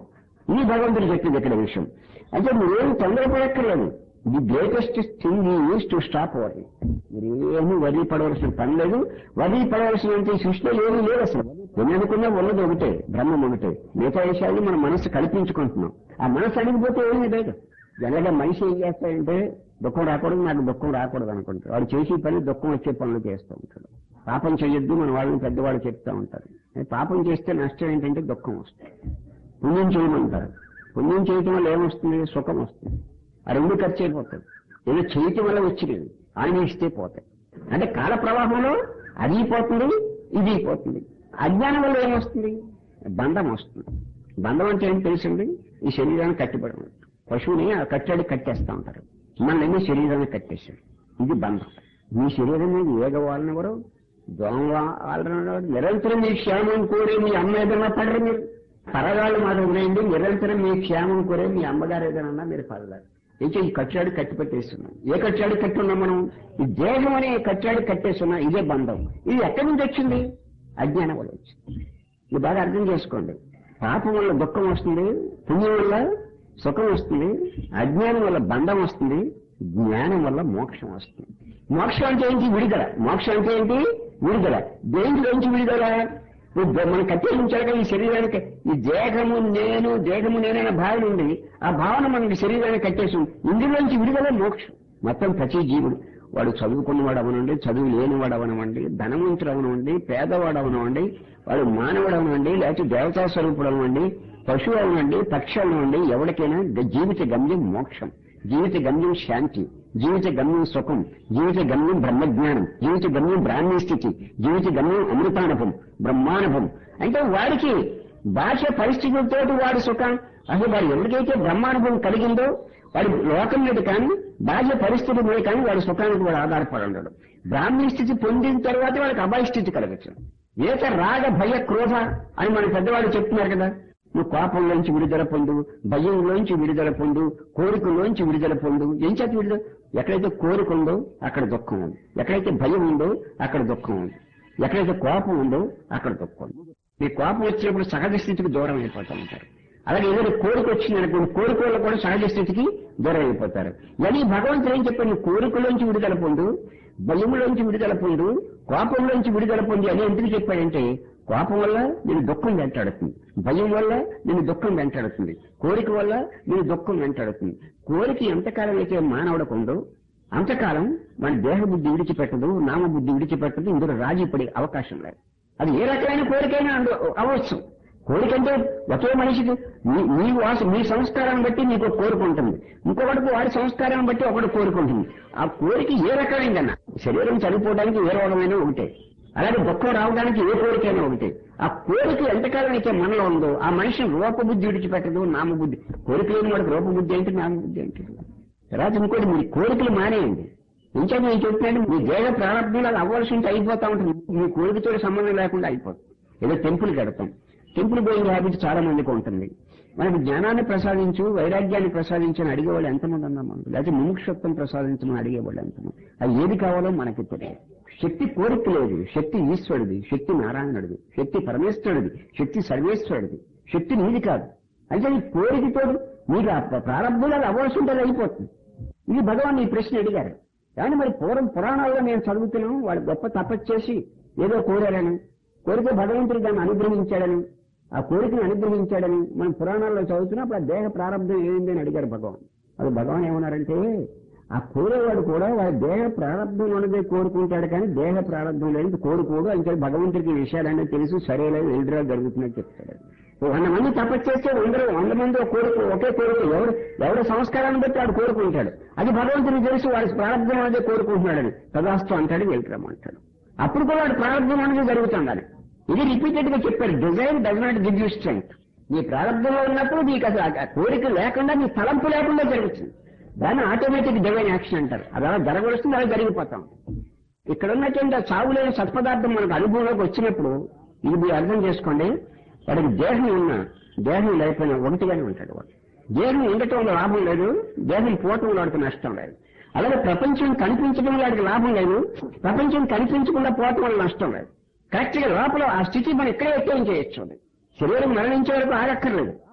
ఇది భగవంతుడు చెప్పింది ఇక్కడ విషయం అంటే మీరేం తొందరపడక్కర్లేదు the greatest thing is to stop worry మీరు ఏమీ వరి పడవలసిన పని లేదు వరి పడవలసినంత సృష్టిలో ఏమీ లేదు అసలు ఎన్ననుకున్నా ఉన్నది ఒకటే బ్రహ్మం ఒకటే మిగతా విషయాన్ని మన మనసు కల్పించుకుంటున్నాం ఆ మనసు అడిగిపోతే ఏమీ లేదు జనరల్గా మనిషి ఏం చేస్తాడంటే దుఃఖం రాకూడదు నాకు దుఃఖం రాకూడదు అనుకుంటాడు వాడు చేసే పని దుఃఖం వచ్చే పనులు చేస్తూ ఉంటాడు పాపం చేయొద్దు మన వాళ్ళని పెద్దవాళ్ళు చెప్తా ఉంటారు పాపం చేస్తే నష్టం ఏంటంటే దుఃఖం వస్తుంది పుణ్యం చేయమంటారు పుణ్యం చేయటం వల్ల ఏమొస్తుంది సుఖం వస్తుంది ఆ రెండు ఖర్చు అయిపోతుంది ఏదో చేయటం వల్ల వచ్చినది ఆన్వేషిస్తే పోతాయి అంటే కాల ప్రవాహంలో అది పోతుంది ఇది పోతుంది అజ్ఞానం వల్ల ఏమొస్తుంది బంధం వస్తుంది బంధం అంటే ఏం తెలుసండి ఈ శరీరాన్ని కట్టిపడి ఉంటుంది పశువుని ఆ కట్టాడి కట్టేస్తా ఉంటారు మనల్ని శరీరాన్ని కట్టేశాడు ఇది బంధం మీ శరీరం మీద ఏగవాళ్ళనెవరు దోమ వాళ్ళనెవరు నిరంతరం మీ క్షేమం కోరే మీ అమ్మ ఏదైనా పడరు మీరు పరగాళ్ళు మాట ఉన్నాయండి నిరంతరం మీ క్షేమం కోరే మీ అమ్మగారు ఏదైనా మీరు పడతారు అయితే ఈ కట్టాడు కట్టి పెట్టేస్తున్నాం ఏ కట్టాడు కట్టి ఉన్నాం మనం ఈ దేహం అనే కట్టాడు కట్టేస్తున్నాం ఇదే బంధం ఇది ఎక్కడి నుంచి వచ్చింది అజ్ఞానం వల్ల వచ్చింది ఇది బాగా అర్థం చేసుకోండి పాపం వల్ల దుఃఖం వస్తుంది పుణ్యం వల్ల సుఖం వస్తుంది అజ్ఞానం వల్ల బంధం వస్తుంది జ్ఞానం వల్ల మోక్షం వస్తుంది మోక్షం అంటే ఏంటి విడుదల మోక్షం అంటే ఏంటి విడుదల దేంట్లోంచి విడుదల ఇప్పుడు మనం కట్టేయించాక ఈ శరీరానికి ఈ దేహము నేను దేహము నేననే భావన ఉంది ఆ భావన మనకి శరీరాన్ని కట్టేసి ఉంది. ఇందులోంచి విడుదల మోక్షం మొత్తం ప్రతి జీవుడు వాడు చదువుకున్నవాడు అవనండి చదువు లేనివాడు అవనవండి ధనవంతుడు అవనవండి పేదవాడు అవనవండి వాడు మానవుడు అవనండి లేకపోతే దేవతా స్వరూపుడు అవనండి పశువు అవనండి పక్షి అవనండి ఎవరికైనా గ- జీవిత గమ్యం మోక్షం జీవిత గమ్యం శాంతి జీవిత గమ్యం సుఖం జీవిత గమ్యం బ్రహ్మజ్ఞానం జీవిత గమ్యం బ్రాహ్మీ స్థితి జీవిత గమ్యం అమృతానుభవం బ్రహ్మానుభవం అంటే వాడికి బాహ్య పరిస్థితులతో వాడి సుఖం అసలు వాడు ఎవరికైతే బ్రహ్మానుభవం కలిగిందో వాడి లోకం మీద కానీ బాహ్య పరిస్థితి మీద కానీ వాడి సుఖానికి వాడు ఆధారపడి ఉండడు బ్రాహ్మీ స్థితి పొందిన తర్వాత వాడికి అభయ స్థితి కలగచ్చు ఏక రాగ భయ క్రోధ అని మన పెద్దవాళ్ళు చెప్తున్నారు కదా నువ్వు కోపంలోంచి విడుదల పొందు భయంలోంచి విడుదల పొందు కోరికలోంచి విడుదల పొందు ఏం చేత విడుదల ఎక్కడైతే కోరిక ఉందో అక్కడ దుఃఖం ఉంది ఎక్కడైతే భయం ఉందో అక్కడ దుఃఖం ఉంది ఎక్కడైతే కోపం ఉందో అక్కడ దుఃఖం ఉంది మీ కోపం వచ్చినప్పుడు సహజ స్థితికి దూరం అయిపోతూ ఉంటారు అలాగే ఏదైనా కోరిక వచ్చింది అనుకోండి కోరిక వల్ల కూడా సహజ స్థితికి దూరం అయిపోతారు కానీ భగవంతుడు ఏం చెప్పాడు నువ్వు కోరికలోంచి విడుదల పొందు భయములోంచి విడుదల పొందు కోపంలోంచి విడుదల పొంది అని ఎందుకు చెప్పాడంటే కోపం వల్ల నేను దుఃఖం వెంటాడుతుంది భయం వల్ల నేను దుఃఖం వెంటాడుతుంది కోరిక వల్ల నేను దుఃఖం వెంటాడుతుంది కోరిక ఎంతకాలం అయితే మానవుడికి ఉందో అంతకాలం మన దేహ బుద్ధి విడిచిపెట్టదు నామ బుద్ధి విడిచిపెట్టదు ఇందులో రాజీ పడే అవకాశం లేదు అది ఏ రకమైన కోరికైనా అందు- అవ్వచ్చు కోరిక అంటే ఒకే మనిషికి మీ మీ వాస మీ సంస్కారాన్ని బట్టి మీకు ఒక కోరిక ఉంటుంది ఇంకొకటికి వాడి సంస్కారాన్ని బట్టి ఒకటి కోరిక ఉంటుంది ఆ కోరిక ఏ రకమైందన్న శరీరం చనిపోవడానికి ఏ రోగమైనా ఒకటే అలాగే దుఃఖం రావడానికి ఏ కోరికైనా ఒకటే ఆ కోరిక ఎంతకాలం అయితే మనలో ఉందో ఆ మనిషి రూపబుద్ధి విడిచిపెట్టదు నామబుద్ధి కోరిక లేని వాడికి రూపబుద్ధి ఏంటి నామబుద్ధి ఏంటి తర్వాత ఇంకోటి మీరు కోరికలు మానేయండి ఇంకా నేను చెప్తున్నాను మీ దేహ ప్రారంభంలో అది అవ్వాల్సి ఉంటే అయిపోతా ఉంటుంది మీ కోరికతో సంబంధం లేకుండా అయిపోతుంది ఏదో టెంపుల్ కడతాం టెంపుల్ గోయింగ్ హ్యాబిట్ చాలా మందికి ఉంటుంది మనకి జ్ఞానాన్ని ప్రసాదించు వైరాగ్యాన్ని ప్రసాదించు అని అడిగేవాళ్ళు ఎంతమంది ఉన్నాం మనం లేకపోతే ముముక్షత్వం ప్రసాదించమని అడిగేవాళ్ళు ఎంతమంది అది ఏది కావాలో మనకి తెలియదు శక్తి కోరిక లేదు శక్తి ఈశ్వరుడిది శక్తి నారాయణుడిది శక్తి పరమేశ్వరుడిది శక్తి సర్వేశ్వరుడిది శక్తి నీది కాదు అయితే ఈ కోరికతో మీకు ఆ ప్రారంభంలో అది అవ్వాల్సి ఉంటే అది అయిపోతుంది ఇది భగవాన్ ఈ ప్రశ్న అడిగారు కానీ మరి పూర్వం పురాణాల్లో మేము చదువుతున్నాం వాడు గొప్ప తపస్సు చేసి ఏదో కోరారని కోరిక భగవంతుడు దాన్ని అనుగ్రహించాడని ఆ కోరికను అనుగ్రహించాడని మనం పురాణాల్లో చదువుతున్నప్పుడు ఆ దేహ ప్రారంభం ఏమైంది అని అడిగారు భగవాన్ అది భగవాన్ ఏమన్నారంటే ఆ కోరేవాడు కూడా వాడి దేహ ప్రారంభం ఉన్నదే కోరుకుంటాడు కానీ దేహ ప్రారంభం లేని కోరుకోడు అంటే భగవంతుడికి ఈ విషయాలన్నీ తెలుసు సరేలేదు ఎల్డ్రా జరుగుతున్నట్టు చెప్తాడు ఓ వంద మంది తపస్సు చేస్తే వందరు వంద మంది ఒక కోరిక ఒకే కోరిక ఎవరు ఎవరి సంస్కారాన్ని బట్టి వాడు కోరుకుంటాడు అది భగవంతుడికి తెలుసు వాడి ప్రారంభం అనేది కోరుకుంటున్నాడని తదాస్తు అంటాడు వెళ్తామంటాడు అప్పుడు కూడా వాడు ప్రారంభం అనేది జరుగుతుందని ఇది రిపీటెడ్ గా చెప్పారు design does not give you strength నీ ప్రారంభంలో ఉన్నప్పుడు నీకు అసలు ఆ కోరిక లేకుండా నీ తలంపు లేకుండా జరుగుతుంది దాన్ని ఆటోమేటిక్ డివైన్ యాక్షన్ అంటారు అది అలా జరగవలసింది అలా జరిగిపోతాం ఇక్కడ ఉన్నటువంటి ఆ చావు లేని సత్పదార్థం మనకు అనుభవంలోకి వచ్చినప్పుడు ఇది మీరు అర్థం చేసుకోండి వాడికి దేహం ఉన్నా దేహం లేకపోయినా ఒకటిగానే ఉంటాడు వాడు దేహం ఉండటం వల్ల లాభం లేదు దేహం పోవటం వల్ల వాడికి నష్టం లేదు అలాగే ప్రపంచం కనిపించడం వాడికి లాభం లేదు ప్రపంచం కనిపించకుండా పోవటం వల్ల నష్టం లేదు కరెక్ట్ గా లోపల ఆ స్థితి మనం ఇక్కడే ఎక్కేం చేయొచ్చు అది. శరీరం మరణించే వరకు ఆగక్కర్లేదు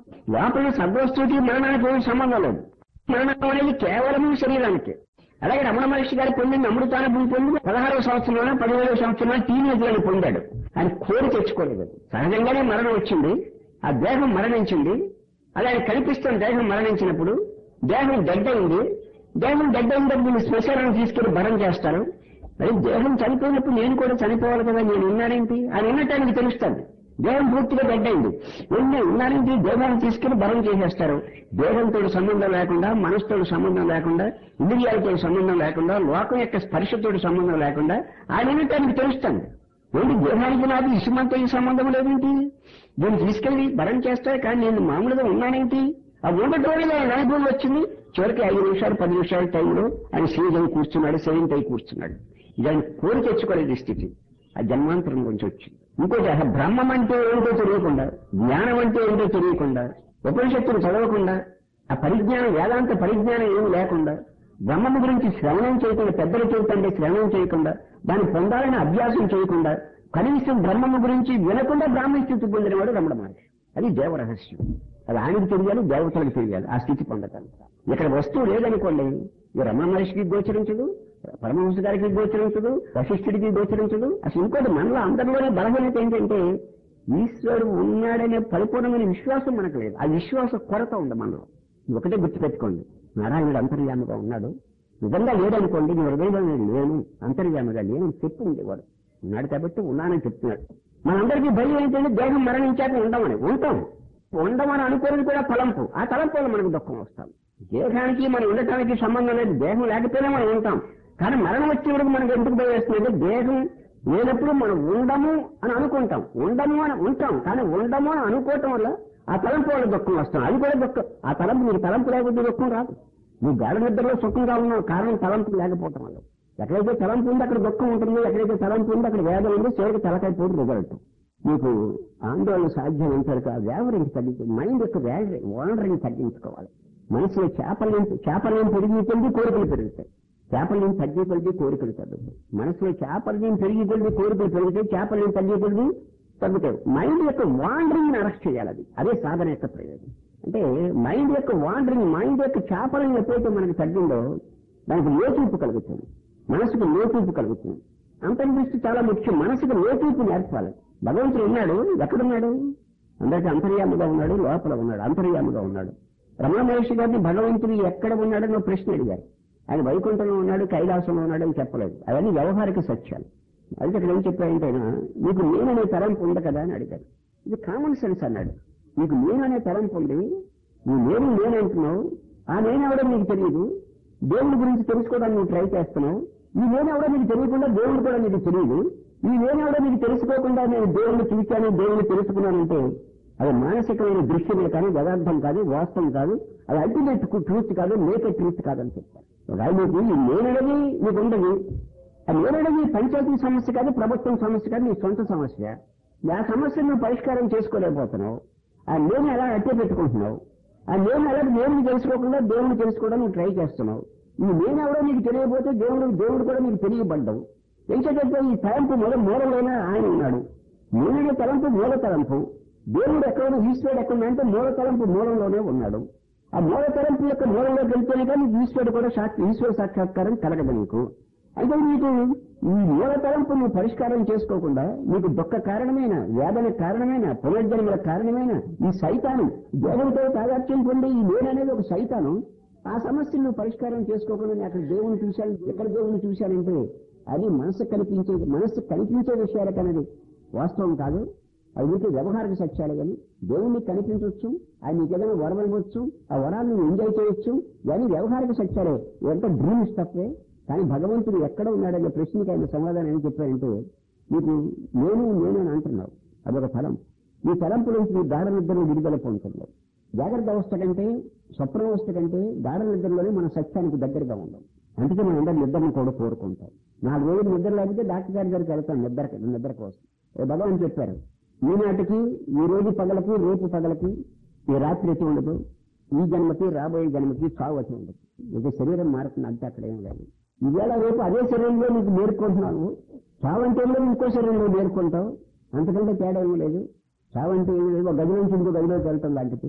లోపల సద్వస్తువుకి మరణానికి ఏమి సంబంధం లేదు మరణం అనేది కేవలం శరీరానికి అలాగే రమణ మహర్షి గారు పొందిన అమృతానుభవం పొంది పదహారవ సంవత్సరంలో పదిహేడవ సంవత్సరంలో టీనేజ్లను పొందాడు ఆయన కోరి తెచ్చుకోలేదు సహజంగానే మరణం వచ్చింది ఆ దేహం మరణించింది అలాగే కనిపిస్తున్న దేహం మరణించినప్పుడు దేహం డెడ్ అయింది దేహం డెడ్ అయినప్పుడు నేను శ్మశానాన్ని తీసుకెళ్లి భరం చేస్తాను మరి దేహం చనిపోయినప్పుడు నేను కూడా చనిపోవాలి కదా నేను ఉన్నానేంటి అని ఉన్నట్టు ఆయనకి తెలుస్తుంది దేహం పూర్తిగా డెడ్ అయింది ఉన్న ఉన్నానేంటి దేహాన్ని తీసుకెళ్లి భరం చేసేస్తారు దేహంతో సంబంధం లేకుండా మనసుతో సంబంధం లేకుండా ఇంద్రియాలతో సంబంధం లేకుండా లోకం యొక్క స్పర్శతో సంబంధం లేకుండా ఆయన ఉన్నట్టు ఆయనకి తెలుస్తుంది ఏంటి దేహానికి నాకు ఇసుమంతో ఈ సంబంధం లేదేంటి దీన్ని తీసుకెళ్లి భరం చేస్తారు కానీ నేను మామూలుగా ఉన్నానేంటి ఆ ఉండటం వల్ల ఆయన అనుభవం వచ్చింది చివరికి ఐదు నిమిషాలు పది నిమిషాల టైంలో ఆయన సీజ్ అయి కూర్చున్నాడు సెవెంత్ అయి కూర్చున్నాడు ఇది ఆయన కోరి తెచ్చుకోలేదు ఈ స్థితి ఆ జన్మాంతరం గురించి వచ్చింది ఇంకోటి అసలు బ్రహ్మం అంటే ఏంటో తెలియకుండా జ్ఞానం అంటే ఏంటో తెలియకుండా ఉపనిషత్తులు చదవకుండా ఆ పరిజ్ఞానం వేదాంత పరిజ్ఞానం ఏమి లేకుండా బ్రహ్మం గురించి శ్రవణం చేయకుండా పెద్దలు చెబుతుంటే శ్రవణం చేయకుండా దాన్ని పొందాలని అభ్యాసం చేయకుండా కనీసం బ్రహ్మము గురించి వినకుండా బ్రాహ్మణ స్థితి పొందినవాడు రమణ మహర్షి అది దేవరహస్యం అది ఆయనకు తెలియాలి దేవతలకు తెలియాలి ఆ స్థితి పొందటానికి ఇక్కడ వస్తువు లేదనుకోండి ఈ రమణ మహర్షికి గోచరించదు పరమహంస గారికి గోచరించదు వశిష్ఠుడికి గోచరించదు అసలు ఇంకోటి మనలో అందరిలోనే బలహీనత ఏంటంటే ఈశ్వరుడు ఉన్నాడనే పరిపూర్ణమైన విశ్వాసం మనకు లేదు ఆ విశ్వాస కొరత ఉంది మనలో ఇది ఒకటే గుర్తుపెట్టుకోండి నారాయణుడు అంతర్యామిగా ఉన్నాడు నిజంగా లేదనుకోండి నీ హృదయంలో నేను లేను అంతర్యామిగా లేను చెప్పి ఉండేవాడు ఉన్నాడు కాబట్టి ఉన్నానని చెప్తున్నాడు మనందరికీ భయం ఏంటంటే దేహం మరణించాక ఉండమని ఉంటాం ఉండమని అనుకోని కూడా తలంపు ఆ తలంపు వల్ల మనకు దుఃఖం వస్తాం దేహానికి మనం ఉండటానికి సంబంధం లేదు దేహం లేకపోయినా మనం ఉంటాం కానీ మరణం వచ్చేవరకు మనకు ఎందుకు భయం వేస్తుంది దేహం లేనప్పుడు మనం ఉండము అని అనుకుంటాం ఉండము అని ఉంటాం కానీ ఉండము అని అనుకోవటం వల్ల ఆ తలంపు వల్ల దుఃఖం వస్తాం అది కూడా దుఃఖం ఆ తలంపు నీకు తలంపు లేకపోతే దుఃఖం రాదు నువ్వు గాఢ నిద్రలో సుఖంగా ఉన్నావు కారణం తలంపు లేకపోవటం వల్ల ఎక్కడైతే తలంపు ఉంది అక్కడ దుఃఖం ఉంటుంది ఎక్కడైతే తలంపు ఉంది అక్కడ వేదన ఉంది చివరికి తలకాయ పోటీ రిజల్ట్ మీకు ఆందోళన సాధ్యం అంటారు ఆ వేవరింగ్ తగ్గించు మైండ్ యొక్క వాండరింగ్ తగ్గించుకోవాలి మనసులో చేపలేం చేపలేం పెరిగి కొద్ది కోరికలు పెరుగుతాయి చేపలేం తగ్గి కొద్ది కోరికలు తగ్గుతాయి మనసులో చేపలేం పెరిగి కొద్ది కోరికలు పెరుగుతాయి చేపలేం తగ్గి కొద్ది తగ్గుతాయి మైండ్ యొక్క వాండరింగ్ అరెస్ట్ చేయాలి అది అదే సాధన యొక్క ప్రయోజనం అంటే మైండ్ యొక్క వాండరింగ్ మైండ్ యొక్క చేపలను ఎప్పుడైతే మనకి తగ్గిందో దానికి లోచూపు కలుగుతుంది మనసుకు లోచూపు కలుగుతుంది అంతర్దృష్టి చాలా ముఖ్యం మనసుకు లోచూపు నేర్పాలి భగవంతుడు ఉన్నాడు ఎక్కడున్నాడు అందరికీ అంతర్యాముగా ఉన్నాడు లోపల ఉన్నాడు అంతర్యాముగా ఉన్నాడు రమణ మహర్షి గారిని భగవంతుడు ఎక్కడ ఉన్నాడని ఒక ప్రశ్న అడిగారు ఆయన వైకుంఠంలో ఉన్నాడు కైలాసంలో ఉన్నాడు అని చెప్పలేదు అవన్నీ వ్యవహారిక సత్యాలు అయితే ఇక్కడ ఏం చెప్పారంటే ఆయన, నీకు నేననే తలంపు ఉంది కదా అని అడిగారు ఇది కామన్ సెన్స్ అన్నాడు నీకు నేననే తలంపు ఉంది నువ్వు నేను నేనంటున్నావు ఆ నేనెవడో నీకు తెలియదు దేవుడి గురించి తెలుసుకోవడానికి నువ్వు ట్రై చేస్తున్నావు ఈ నేనెవడో నీకు తెలియకుండా దేవుడు కూడా నీకు తెలియదు ఈ నేనెవడో నీకు తెలుసుకోకుండా నేను దేవుడిని చూశాను దేవుడిని తెలుసుకున్నానంటే అది మానసికమైన దృశ్యమే కానీ యథార్థం కాదు వాస్తవం కాదు అది అల్టిమేట్ ట్రూత్ కాదు నేకెడ్ ట్రూత్ కాదని చెప్తారు రాజనీతి ఈ నేనడది నీకు ఉండదు ఆ నేనడది పంచాయతీ సమస్య కాదు ప్రభుత్వం సమస్య కాదు నీ సొంత సమస్య ఆ సమస్యను నువ్వు పరిష్కారం చేసుకోలేకపోతున్నావు ఆ నేను ఎలా అట్టే పెట్టుకుంటున్నావు ఆ నేను ఎలా దేవుడిని తెలుసుకోకుండా దేవుడిని తెలుసుకోవడానికి నువ్వు ట్రై చేస్తున్నావు ఈ నేను ఎవడో నీకు తెలియకపోతే దేవుడు దేవుడు కూడా నీకు తెలియబడ్డావు ఎంచేతంటే ఈ తలంపు మూల మూలంలోనే ఆయన ఉన్నాడు నేననే తలంపు మూల తలంపు దేవుడు ఎక్కడ ఈశ్వరుడు ఎక్కడ అంటే మూల తలంపు మూలంలోనే ఉన్నాడు ఆ మూల తలంపు యొక్క మూలంలోకి వెళ్తేనే కానీ ఈశ్వరుడు కూడా సాక్షి ఈశ్వర సాక్షాత్కారం కలగదు నీకు అయితే నీకు ఈ మూల తలంపు నువ్వు పరిష్కారం చేసుకోకుండా నీకు దుఃఖ కారణమైన వేదన కారణమైన పునర్జన్మల కారణమైన ఈ సైతాను దేవుడితో తాదాత్యం పొందే ఈ నేననేది ఒక సైతాను ఆ సమస్యను నువ్వు పరిష్కారం చేసుకోకుండా నేను అక్కడ దేవుని చూశాను ఎక్కడ దేవుని చూశానంటే అది మనసు కనిపించే మనసు కనిపించే విషయాలు కనేది వాస్తవం కాదు అది ఉంటే వ్యవహారిక సత్యాలు కానీ దేవుణ్ణి కనిపించవచ్చు ఆయన నీకు ఏదైనా వరం ఇవ్వచ్చు ఆ వరాన్ని నువ్వు ఎంజాయ్ చేయొచ్చు ఇవన్నీ వ్యవహారిక సత్యాలే ఇదంతా డ్రీమ్స్ తప్పే కానీ భగవంతుడు ఎక్కడ ఉన్నాడనే ప్రశ్నకి ఆయన సమాధానం ఏం చెప్పారంటే నీకు నేను నేను అని అంటున్నావు అదొక ఫలం ఈ తలంపు నుంచి నీ గాఢ నిద్రలో విడుదల పొందుతున్నావు జాగ్రత్త అవస్థ కంటే స్వప్నావస్థ కంటే గాఢ నిద్రలోనే మన సత్యానికి దగ్గరగా ఉందాం అందుకే మనం అందరం నిద్రను కూడా కోరుకుంటాం నాలుగు రోజులు నిద్ర లేకపోతే డాక్టర్ గారి దగ్గరికి వెళ్తాం నిద్ర నిద్ర కోసం ఏ భగవాన్ చెప్పారు ఈనాటికి ఈ రోజు పగలకి రేపు పగలకి ఈ రాత్రి ఎటు ఉండదు ఈ జన్మకి రాబోయే జన్మకి చావు వచ్చి ఉండదు ఇక శరీరం మారుతుంది అంతే అక్కడ ఏం లేదు ఈవేళ రేపు అదే శరీరంలో నీకు నేర్చుకుంటున్నావు చావంటే ఏం లేదు, ఇంకో శరీరంలో నేర్చుకుంటావు అంతకంటే తేడా ఏం లేదు చావంటే ఏం లేదు ఒక గది నుంచి ఇంకో గదిలోకి వెళ్తాం లాంటిది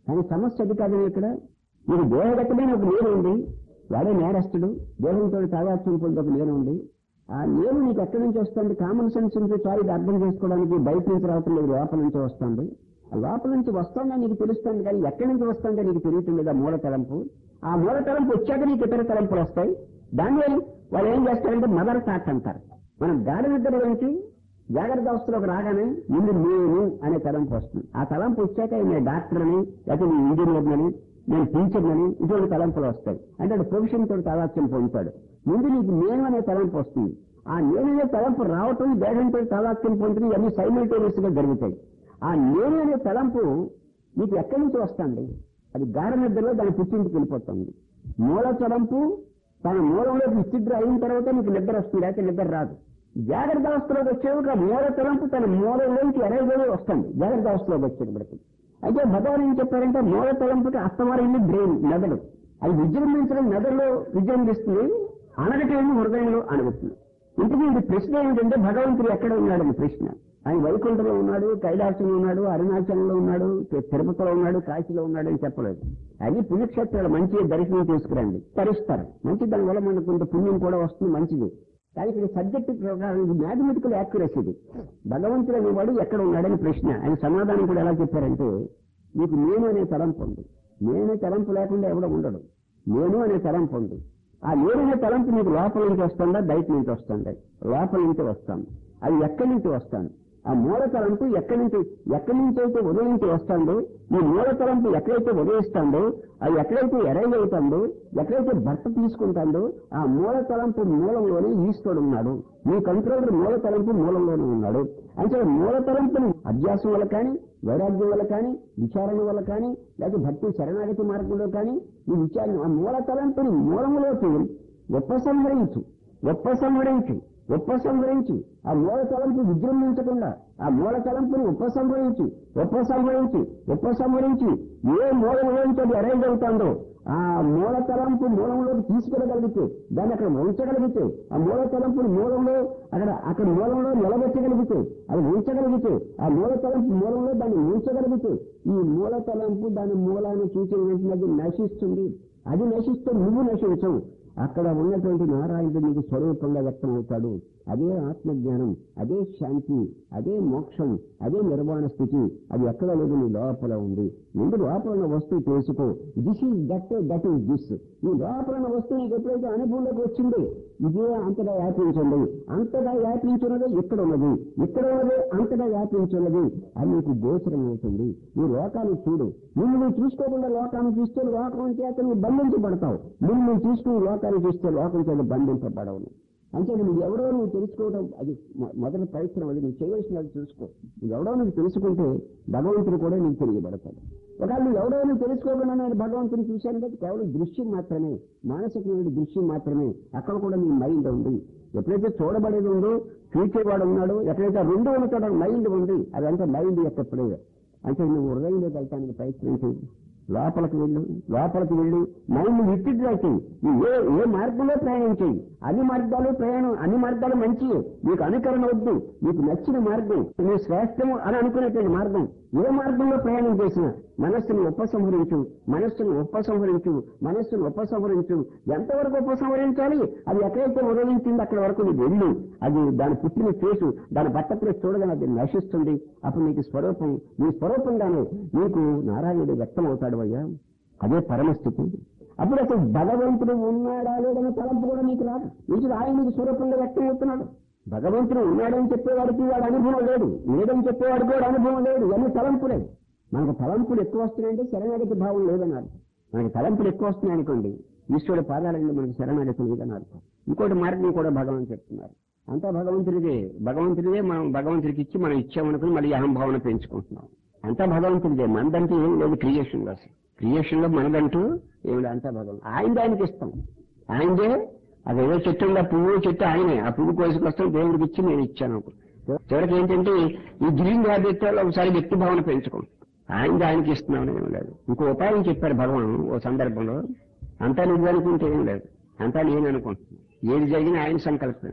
కానీ సమస్య అది కాదు ఇక్కడ నీకు దేహగతమైన ఒక నేను ఉంది వాడే నేరస్తుడు దేహంతో తాగాత్యం పొంది ఒక నేను ఉంది ఆ నేను నీకు ఎక్కడి నుంచి వస్తుంది కామన్ సెన్స్ నుంచి చాలు ఇది అర్థం చేసుకోవడానికి బయట నుంచి రావటం లేదు లోపల నుంచి వస్తుంది ఆ లోపల నుంచి వస్తుందా నీకు తెలుస్తుంది కానీ ఎక్కడి నుంచి వస్తుందో నీకు తెలియటం లేదు ఆ మూల తలంపు ఆ మూల తలంపు వచ్చాక నీకు ఇతర తలంపులు వస్తాయి దాన్ని వాళ్ళు ఏం చేస్తారంటే మదర్ థాట్ అంటారు మనం గాఢ నిద్ర నుంచి జాగ్రత్త అవస్థలోకి రాగానే ముందు నేను అనే తలంపు వస్తుంది ఆ తలంపు వచ్చాక నేను డాక్టర్ని లేకపోతే నేను ఇంజనీర్ని నేను టీచర్ని ఇటువంటి తలంపులు వస్తాయి అంటే అటు ప్రొఫెషన్ తోటి తాదాత్యం పొందుతాడు ముందు నీకు నేను అనే తలంపు వస్తుంది ఆ నేను అనే తలంపు రావటం దేహంతో తాదాత్యం పొందుతుంది ఇవన్నీ సైమిల్టేనియస్ గా జరుగుతాయి ఆ నేను అనే తలంపు నీకు ఎక్కడి నుంచి వస్తుంది అది గాఢ నిద్రలో దాని పుట్టింటికి వెళ్ళిపోతుంది మూల తలంపు తన మూలంలో విచిద్ర అయిన తర్వాత నీకు నిద్ర వస్తుంది అయితే నిద్ర రాదు జాగ్రత్త అవస్థలోకి వచ్చేవాడు ఆ మూల తలంపు తన మూలంలోంచి ఎరగబోయి వస్తుంది జాగ్రత్త అవస్థలోకి వచ్చేటప్పటికి అయితే భగవాన్ ఏం చెప్పారంటే మూల తలంపుకి అస్తమారింది బ్రెయిన్ మెదడు అది విజృంభించడం మెదడులో విజృంభిస్తుంది అనగటేమి హృదయంలో అణుగుతుంది ఇంతకీ ఇది ప్రశ్న ఏమిటంటే భగవంతుడు ఎక్కడ ఉన్నాడని ప్రశ్న ఆయన వైకుంఠంలో ఉన్నాడు కైలాసంలో ఉన్నాడు అరుణాచలంలో ఉన్నాడు తి- తిరుపతిలో ఉన్నాడు కాశీలో ఉన్నాడు అని చెప్పలేదు అది పుణ్యక్షేత్రాలు మంచి దర్శనం చేసుకురండి తరిస్తారు మంచి దాని వల్ల మనకు కొంత పుణ్యం కూడా వస్తుంది మంచిది కానీ ఇక్కడ సబ్జెక్ట్ ప్రకారం ఇది మ్యాథమెటికల్ యాక్యురసీ ఇది భగవంతుడు అనేవాడు ఎక్కడ ఉన్నాడని ప్రశ్న ఆయన సమాధానం కూడా ఎలా చెప్పారంటే నీకు నేను అనే తలంపు ఉంది నేను తలంపు లేకుండా ఎవడో ఉండడు నేను అనే తలంపు ఉంది ఆ నేను అనే తలంపు నీకు లోపల నుంచి వస్తుందా బయట నుంచి వస్తుందా లోపల నుంచి వస్తాను అది ఎక్కడి నుంచి వస్తాను ఆ మూల తలంపు ఎక్కడి నుంచి ఎక్కడి నుంచి అయితే ఉదయించి వస్తుందో ఈ మూల తలంపు ఎక్కడైతే ఉదయిస్తుందో అది ఎక్కడైతే ఎరైజ్ అవుతుందో ఎక్కడైతే భర్త తీసుకుంటుందో ఆ మూల తలంపు మూలంలోనే ఈశ్వరుడు ఉన్నాడు మీ కంట్రోలర్ మూల తలంపు మూలంలోనే ఉన్నాడు అంటే మూల తలంపుని అభ్యాసం వల్ల కానీ వైరాగ్యం వల్ల కానీ విచారణ వల్ల కానీ లేకపోతే భక్తి శరణాగతి మార్గంలో కానీ ఈ విచారణ ఆ మూల తలంపుని మూలంలోకి ఉపసంహరించు ఉపసంహరించు ఉపసంహరించి ఆ మూల తలంపు విజృంభించకుండా ఆ మూల తలంపుని ఉపసంహరించి ఉపసంహరించి ఉపసంహరించి ఏ మూలంలోంచి అది అరైజ్ అవుతుందో ఆ మూల తలంపు మూలంలోకి తీసుకెళ్ళగలిగితే దాన్ని అక్కడ ఉంచగలిగితే ఆ మూల తలంపుని మూలంలో అక్కడ అక్కడ మూలంలో నిలబెట్టగలిగితే అది ఉంచగలిగితే ఆ మూల తలంపు మూలంలో దాన్ని ఉంచగలిగితే ఈ మూల తలంపు దాని మూలాన్ని చూసిన వెంటనే అది నశిస్తుంది అది నశిస్తే నువ్వు నశించవు అక్కడ ఉన్నటువంటి నారాయణుడు నీకు స్వరూపంగా వ్యక్తం అవుతాడు అదే ఆత్మజ్ఞానం అదే శాంతి అదే మోక్షం అదే నిర్వాణ స్థితి అది ఎక్కడ లేదు నీ లోపల ఉంది ముందు లోపల ఉన్న వస్తువు తెలుసుకో this is that that is this ఈ లోపల ఉన్న వస్తువు నీకు ఎప్పుడైతే అనుభవంలోకి వచ్చింది ఇదే అంతగా వ్యాపించండి అంతగా వ్యాపించున్నది ఇక్కడ ఉన్నది ఇక్కడ ఉన్నది అంతగా వ్యాపించున్నది అది నీకు గోచరం అవుతుంది ఈ లోకాన్ని చూడు నిన్ను నువ్వు చూసుకోకుండా లోకాన్ని చూస్తే లోకం చేత నువ్వు బంధించబడతావు నిన్ను నువ్వు చూసుకుని లోకాన్ని చూస్తే లోకం చేత బంధింపబడవు అంటే నువ్వు ఎవరో నువ్వు తెలుసుకోవడం అది మొ- మొదటి ప్రయత్నం అది నువ్వు చేయవలసిన అది చూసుకో నువ్వు ఎవడో నువ్వు తెలుసుకుంటే భగవంతుడు కూడా నీకు తెలియబడతాడు ఒకవేళ నువ్వు ఎవడో నువ్వు తెలుసుకోకుండా నేను భగవంతుని చూశానంటే అది కేవలం దృశ్యం మాత్రమే మానసికమైన దృశ్యం మాత్రమే అక్కడ కూడా నీ మైండ్ ఉంది ఎప్పుడైతే చూడబడేది ఉందో చూసేవాడు ఉన్నాడో ఎక్కడైతే ఆ రెండు ఉన్న మైండ్ ఉంది అదంతా మైండ్ యొక్క ప్రేయర్ అంటే నువ్వు హృదయంలోకి వెళ్ళటానికి ప్రయత్నం చేయి లోపలికి వెళ్ళు లోపలికి వెళ్ళు మైండ్ విత్డ్రా చేయి నువ్వు ఏ ఏ మార్గంలో ప్రయాణం చేయి అన్ని మార్గాలు ప్రయాణం అన్ని మార్గాలు మంచియే నీకు అనుకరణ వద్దు నీకు నచ్చిన మార్గం నీ శ్రేష్టము అని అనుకునేటువంటి మార్గం ఏ మార్గంలో ప్రయాణం చేసినా మనస్సును ఉపసంహరించు మనస్సును ఉపసంహరించు మనస్సును ఉపసంహరించు ఎంతవరకు ఉపసంహరించాలి అది ఎక్కడైతే ఉదయించింది అక్కడ వరకు నీకు వెళ్ళు అది దాని పుట్టిన చేసు దాని బట్ట ప్లేస్ చూడగానే అది నశిస్తుంది అప్పుడు నీకు స్వరూపం నీ స్వరూపంగానే నీకు నారాయణుడు వ్యక్తం అవుతాడు అయ్యా అదే పరమస్థితి అప్పుడు అసలు భగవంతుడు ఉన్నాడా లేదన్న తలంపు కూడా నీకు రాదు నీకు ఆయన నీకు స్వరూపంగా వ్యక్తం అవుతున్నాడు భగవంతుడు ఉన్నాడని చెప్పేవాడికి వాడు అనుభవం లేదు లేదని చెప్పేవాడికి వాడు అనుభవం లేదు ఇవన్నీ తలంపులే మనకు తలంపులు ఎక్కువ వస్తున్నాయంటే శరణాగతి భావం లేదన్నారు మనకి తలంపులు ఎక్కువ వస్తున్నాయి అనుకోండి ఈశ్వరుడు పాదాలండి మనకి శరణాగతి లేదని అర్థం ఇంకోటి మార్గం కూడా భగవాన్ చెప్తున్నారు అంతా భగవంతుడిదే భగవంతుడిదే మనం భగవంతుడికి ఇచ్చి మనం ఇచ్చామనుకుని మళ్ళీ అహంభావన పెంచుకుంటున్నాం అంతా భగవంతుడిదే మనదంటూ ఏం లేదు క్రియేషన్ లో అసలు క్రియేషన్ లో మనదంటూ ఏమిటి అంతా భగవంతుడు ఆయన దానికి ఇస్తాం ఆయనదే అదేదో చెట్టు ఉంది, ఆ పువ్వు చెట్టు ఆయనే ఆ పువ్వు కోసుకొస్తాం దేవుడికి ఇచ్చి నేను ఇచ్చాను చివరికి ఏంటంటే ఈ గ్రీన్ హ్యాబిట్ లో ఒకసారి వ్యక్తి భావన పెంచుకోం ఆయన ఆయనకి ఇస్తున్నామని ఏం లేదు ఇంకో ఉపాయం చెప్పారు భగవాన్ ఓ సందర్భంలో అంతా నువ్వు అనుకుంటే ఏం లేదు అంతా నేను అనుకుంటున్నాను ఏది జరిగినా ఆయన సంకల్పం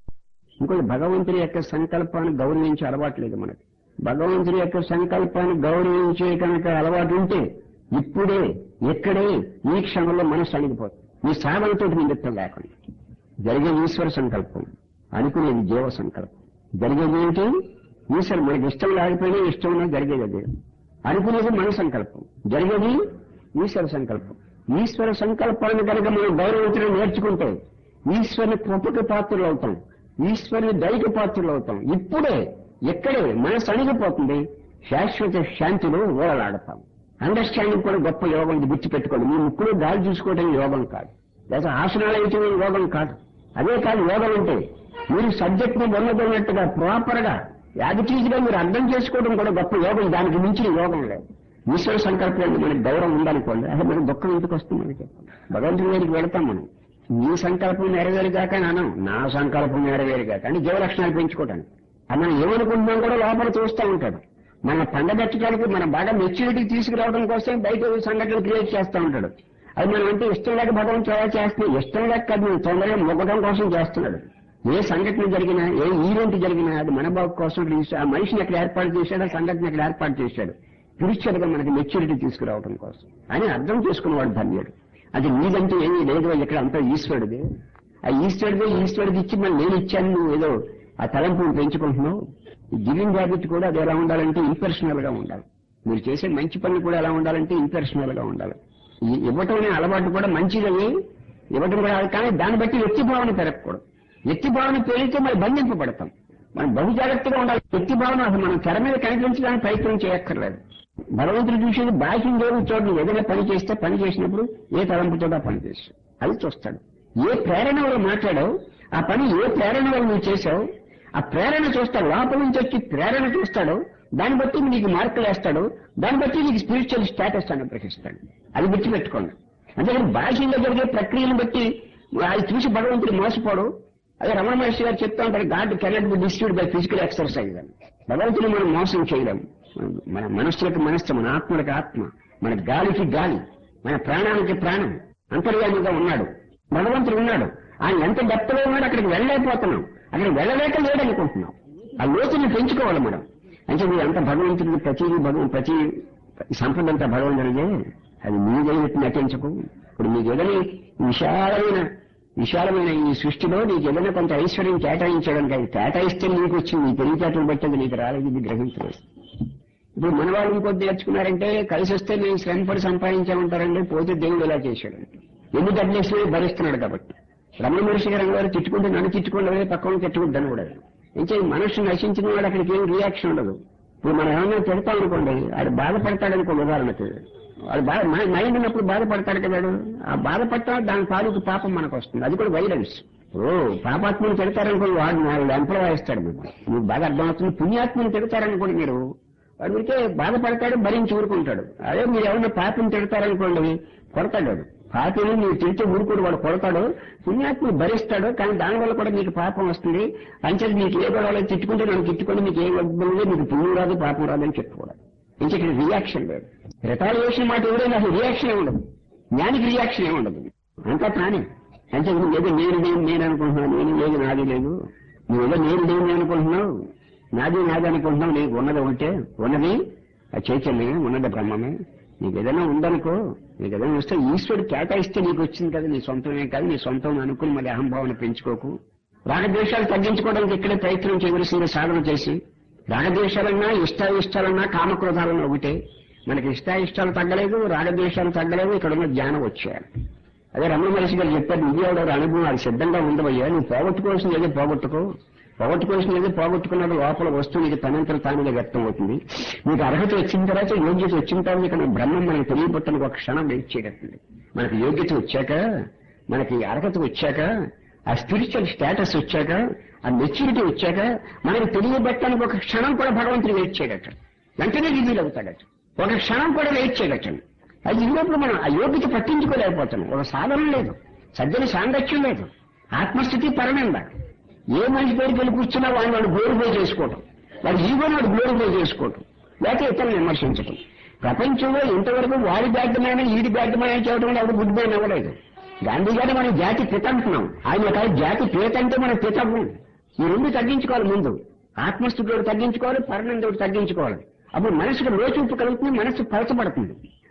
ఇంకోటి భగవంతుని యొక్క సంకల్పాన్ని గౌరవించే అలవాటు లేదు మనకి భగవంతుని యొక్క సంకల్పాన్ని గౌరవించే కనుక అలవాటు ఉంటే ఇప్పుడే ఎక్కడే ఈ క్షణంలో మనసు అణిగిపోతుంది నీ సాధనతో నిమిత్తం లేకుండా జరిగేది ఈశ్వర సంకల్పం అనుకునేది జీవ సంకల్పం జరిగేది ఏంటి ఈశ్వర మనకి ఇష్టం లేకపోయినా ఇష్టం ఉన్నా జరిగేది అదే అనుకునేది మన సంకల్పం జరిగేది ఈశ్వర సంకల్పం ఈశ్వర సంకల్పాన్ని కనుక మనం గౌరవించడం నేర్చుకుంటే ఈశ్వరుని కృపకి పాత్రలు అవుతాం ఈశ్వరుని దైక పాత్రలు అవుతాం ఇప్పుడే ఎక్కడే మనసు అణిగిపోతుంది శాశ్వత శాంతిలో ఓడలాడతాం అండర్స్టాండింగ్ కూడా గొప్ప యోగం ఇది గుర్తుపెట్టుకోండి మీ ముక్కులో గాలి చూసుకోవడం యోగం కాదు లేదా ఆసనాలు వేయటం యోగం కాదు అదే కాదు యోగం అంటే మీరు సబ్జెక్ట్ ని ఉన్నదన్నట్టుగా ప్రాపర్ గా యాజిటీజ్ గా మీరు అర్థం చేసుకోవడం కూడా గొప్ప యోగం దానికి మించిన యోగం లేదు ఈశ్వర సంకల్పంలో మనకి గౌరవం ఉందనుకోండి అసలు మనకి దుఃఖం ఎందుకు వస్తుంది మనకి చెప్పండి భగవంతుడి దగ్గరికి వెళ్తాం మనం నీ సంకల్పం నెరవేరుగాక నానం నా సంకల్పం నెరవేరుగాక అని జీవలక్షణాలు పెంచుకోవటానికి అది మనం ఏమనుకుంటున్నాం కూడా లోపల చూస్తూ ఉంటాడు మన పండబెట్టడానికి మనం బాగా మెచ్యూరిటీ తీసుకురావడం కోసం బయట సంఘటనలు క్రియేట్ చేస్తూ ఉంటాడు అది మనం అంటే ఇష్టం లేక భగవంతుడు ఎలా చేస్తున్నాడు ఇష్టం లేక కాదు మనం తొందరగా మొగ్గడం కోసం చేస్తున్నాడు ఏ సంఘటన జరిగినా ఏ ఈవెంట్ జరిగినా అది మన బాగు కోసం తీసి- ఆ మనిషిని అక్కడ ఏర్పాటు చేశాడు ఆ సంఘటన అక్కడ ఏర్పాటు చేశాడు స్పిరిచువల్ గా మనకి మెచ్యూరిటీ తీసుకురావడం కోసం అని అర్థం చేసుకున్నవాడు ధన్యుడు అది నీదంటే ఏమీ లేదు ఇక్కడ అంతా ఈశ్వరుడిది ఆ ఈశ్వరుడిదే ఈశ్వరుడికి ఇచ్చి మళ్ళీ నేను ఇచ్చాను నువ్వు ఏదో ఆ తలంపును పెంచుకుంటున్నావు ఈ గివింగ్ హ్యాబిట్ కూడా అది ఎలా ఉండాలంటే ఇంపర్సనల్ గా ఉండాలి మీరు చేసే మంచి పనులు కూడా ఎలా ఉండాలంటే ఇంపర్సనల్ గా ఉండాలి ఈ ఇవ్వటం అనే అలవాటు కూడా మంచిదని ఇవ్వటం కూడా అది కానీ దాన్ని బట్టి వ్యక్తి భావన పెరగకూడదు వ్యక్తి భావన పెరిగితే మరి బంధింపబడతాం మనం బహు జాగ్రత్తగా ఉండాలి వ్యక్తి భావన అసలు మనం తెర మీద కనిపించడానికి ప్రయత్నం చేయక్కర్లేదు భగవంతుడు చూసేది బాహ్యం దేవుడు చూడండి ఏదైనా పని చేస్తే పని చేసినప్పుడు ఏ తలంపుతో ఆ పని చేస్తాడు అది చూస్తాడు ఏ ప్రేరణ వల్ల మాట్లాడావు ఆ పని ఏ ప్రేరణ వల్ల నువ్వు చేసావు ఆ ప్రేరణ చూస్తాడు లోపల నుంచి వచ్చి ప్రేరణ చూస్తాడు దాన్ని బట్టి నీకు మార్కులు వేస్తాడు దాన్ని బట్టి నీకు స్పిరిచువల్ స్టేటస్ అనుగ్రహిస్తాడు అది గుర్తుపెట్టుకోండి అంతేకాని బాహ్యంగా జరిగే ప్రక్రియను బట్టి అది చూసి భగవంతుడు మోసపోడు అదే రమణ మహర్షి గారు చెప్తా ఉంటారు God cannot be disturbed by physical exercise అని భగవంతుని మనం మోసం చేయలేం మన మనస్సులకు మనస్సు మన ఆత్మలకు ఆత్మ మన గాలికి గాలి మన ప్రాణానికి ప్రాణం అంతర్యామిగా ఉన్నాడు భగవంతుడు ఉన్నాడు ఆయన ఎంత డెప్త్లో ఉన్నాడు అక్కడికి వెళ్ళలేకపోతున్నాం అక్కడికి వెళ్ళలేక లేడనుకుంటున్నాం ఆ లోతుని పెంచుకోవాలి మనం అంటే మీరు అంత భగవంతుడికి ప్రతి భగవం ప్రతి సంపద అంతా భగవంతుడిదే అది మీదైనట్టు నటించకు ఇప్పుడు మీకు ఏదైనా విశాలమైన విశాలమైన ఈ సృష్టిలో నీకు ఏదైనా కొంత ఐశ్వర్యం కేటాయించడానికి అది కేటాయిస్తే నీకు వచ్చింది నీ తెలివితేటలు బట్టి అది నీకు రాలేదు ఇది గ్రహించలేదు ఇప్పుడు మన వాళ్ళు ఇంకొద్ది నేర్చుకున్నారంటే కలిసి వస్తే మేము శ్రమపడి సంపాదించామంటారండి పోతే దేవుడు ఇలా చేశాడు ఎన్ని డబ్బులు భరిస్తున్నాడు కాబట్టి రమణ మహర్షి గారు గారు తిట్టుకుంటే నన్ను తిట్టుకుంటే పక్కన తిట్టుకుంటాను కూడా ఇంకా మనసు నశించిన వాడు అక్కడికి ఏం రియాక్షన్ ఉండదు ఇప్పుడు మనం ఏమన్నా తిడతాం అనుకోండి ఆడు బాధపడతాడు అనుకోండి ఉదాహరణకి వాడు బాధ మైండ్ ఉన్నప్పుడు బాధపడతాడు కదా వాడు. ఆ బాధపడటం దాని తాలూకు పాపం మనకు వస్తుంది అది కూడా వైలెన్స్ ఓ పాపాత్మను తిడతారనుకోండి వాడు వాళ్ళు ఎంప్లాయ్ ఇస్తాడు మీకు మీకు బాగా అర్థమవుతుంది పుణ్యాత్మను తిడతారనుకోండి మీరు వాడు ఊరికే బాధపడతాడు భరించి ఊరుకుంటాడు అదే మీరు ఏమన్నా పాపం తిడతారనుకోండి కొడతాడు వాడు పాపిని మీరు తిరిగి ఊరుకోడు వాడు కొడతాడు పుణ్యాత్ముడు భరిస్తాడు కానీ దానివల్ల కూడా మీకు పాపం వస్తుంది అంచేది మీకు ఏ గొడవలో తిట్టుకుంటే నన్ను తిట్టుకుంటే మీకు ఏ ఇబ్బంది లేదు మీకు పుణ్యం రాదు పాపం రాదు అని చెప్పుకోవడం ఇంకా ఇక్కడ రియాక్షన్ లేదు రిటాలియేషన్ మాట ఎవరైనా అసలు రియాక్షన్ ఉండదు జ్ఞానికి రియాక్షన్ ఏమి ఉండదు అంతా ప్రాణి అంటే నువ్వు ఏదో నేను నేను నేను అనుకుంటున్నాను నేను లేదు నాది లేదు నువ్వు ఏదో నేను నేను అనుకుంటున్నావు నాది నాది అనుకుంటున్నావు నీకు ఉన్నది ఉంటే ఉన్నది ఆ చైతన్యమే ఉన్నది బ్రహ్మమే నీకు ఏదైనా ఉందనుకో నీకు ఏదైనా వస్తే ఈశ్వరుడు కేటాయిస్తే నీకు వచ్చింది కదా నీ సొంతమే కాదు నీ సొంతం అనుకుని మళ్ళీ అహంభావన పెంచుకోకు రాగద్వేషాలు తగ్గించుకోవడానికి ఇక్కడే ప్రయత్నం చేయవలసింది సాధన చేసి రాగద్వేషాలన్నా ఇష్టాయిష్టాలన్నా కామక్రోధాలన్నా ఒకటే మనకి ఇష్టాయిష్టాలు తగ్గలేదు రాగద్వేషాలు తగ్గలేదు ఇక్కడ ఉన్న జ్ఞానం వచ్చేయాలి అదే రమణ మహర్షి గారు చెప్పారు ఇది ఎవడో అనుభవం అది సిద్ధంగా ఉండవయ్యా నువ్వు పోగొట్టుకోవాల్సింది ఏదో పోగొట్టుకో పోగొట్టుకోవాల్సింది ఏదో పోగొట్టుకున్నది లోపల వస్తువు నీకు తనంతర తానుగా వ్యక్తం అవుతుంది నీకు అర్హత వచ్చిన తర్వాత యోగ్యత వచ్చిన తర్వాత ఇక్కడ బ్రహ్మం మనకు తెలియబట్టడానికి ఒక క్షణం వెయిట్ చేయగలుగుతుంది మనకి యోగ్యత వచ్చాక మనకి అర్హత వచ్చాక ఆ స్పిరిచువల్ స్టేటస్ వచ్చాక ఆ మెచ్యూరిటీ వచ్చాక మనకి తెలియబట్టడానికి ఒక క్షణం కూడా భగవంతుడు వెయిట్ చేయగట వెంటనే రివీల్ అవుతాడట ఒక క్షణం కూడా వెయిట్ చేయగట అది ఇన్నప్పుడు మనం ఆ యోగ్యత పట్టించుకోలేకపోతున్నాం ఒక సాధనం లేదు సజ్జన సాంగత్యం లేదు ఆత్మస్థితి పరనంద ఏ మనిషి పేరుకి వెళ్ళి కూర్చున్నా వాడిని వాడు గ్లోరిఫై చేసుకోవటం వాడి ఈగోని వాడు గ్లోరిఫై చేసుకోవటం లేకపోతే ఇతరులను విమర్శించటం ప్రపంచంలో ఇంతవరకు వాడి బ్యాడ్మైన ఈడి బ్యాడ్మైన చేయడం వల్ల ఎవరు గుడ్ మ్యాన్ అవ్వలేదు గాంధీ గారు మనం జాతి పిత అంటున్నాం ఆయన కాదు జాతి పిత అంటే మన పితము ఈ రెండు తగ్గించుకోవాలి ముందు ఆత్మస్థుతుడు తగ్గించుకోవాలి పరనందుడు తగ్గించుకోవాలి అప్పుడు మనసుకు లోచూపు కలుగుతుంది మనసు పరచబడుతుంది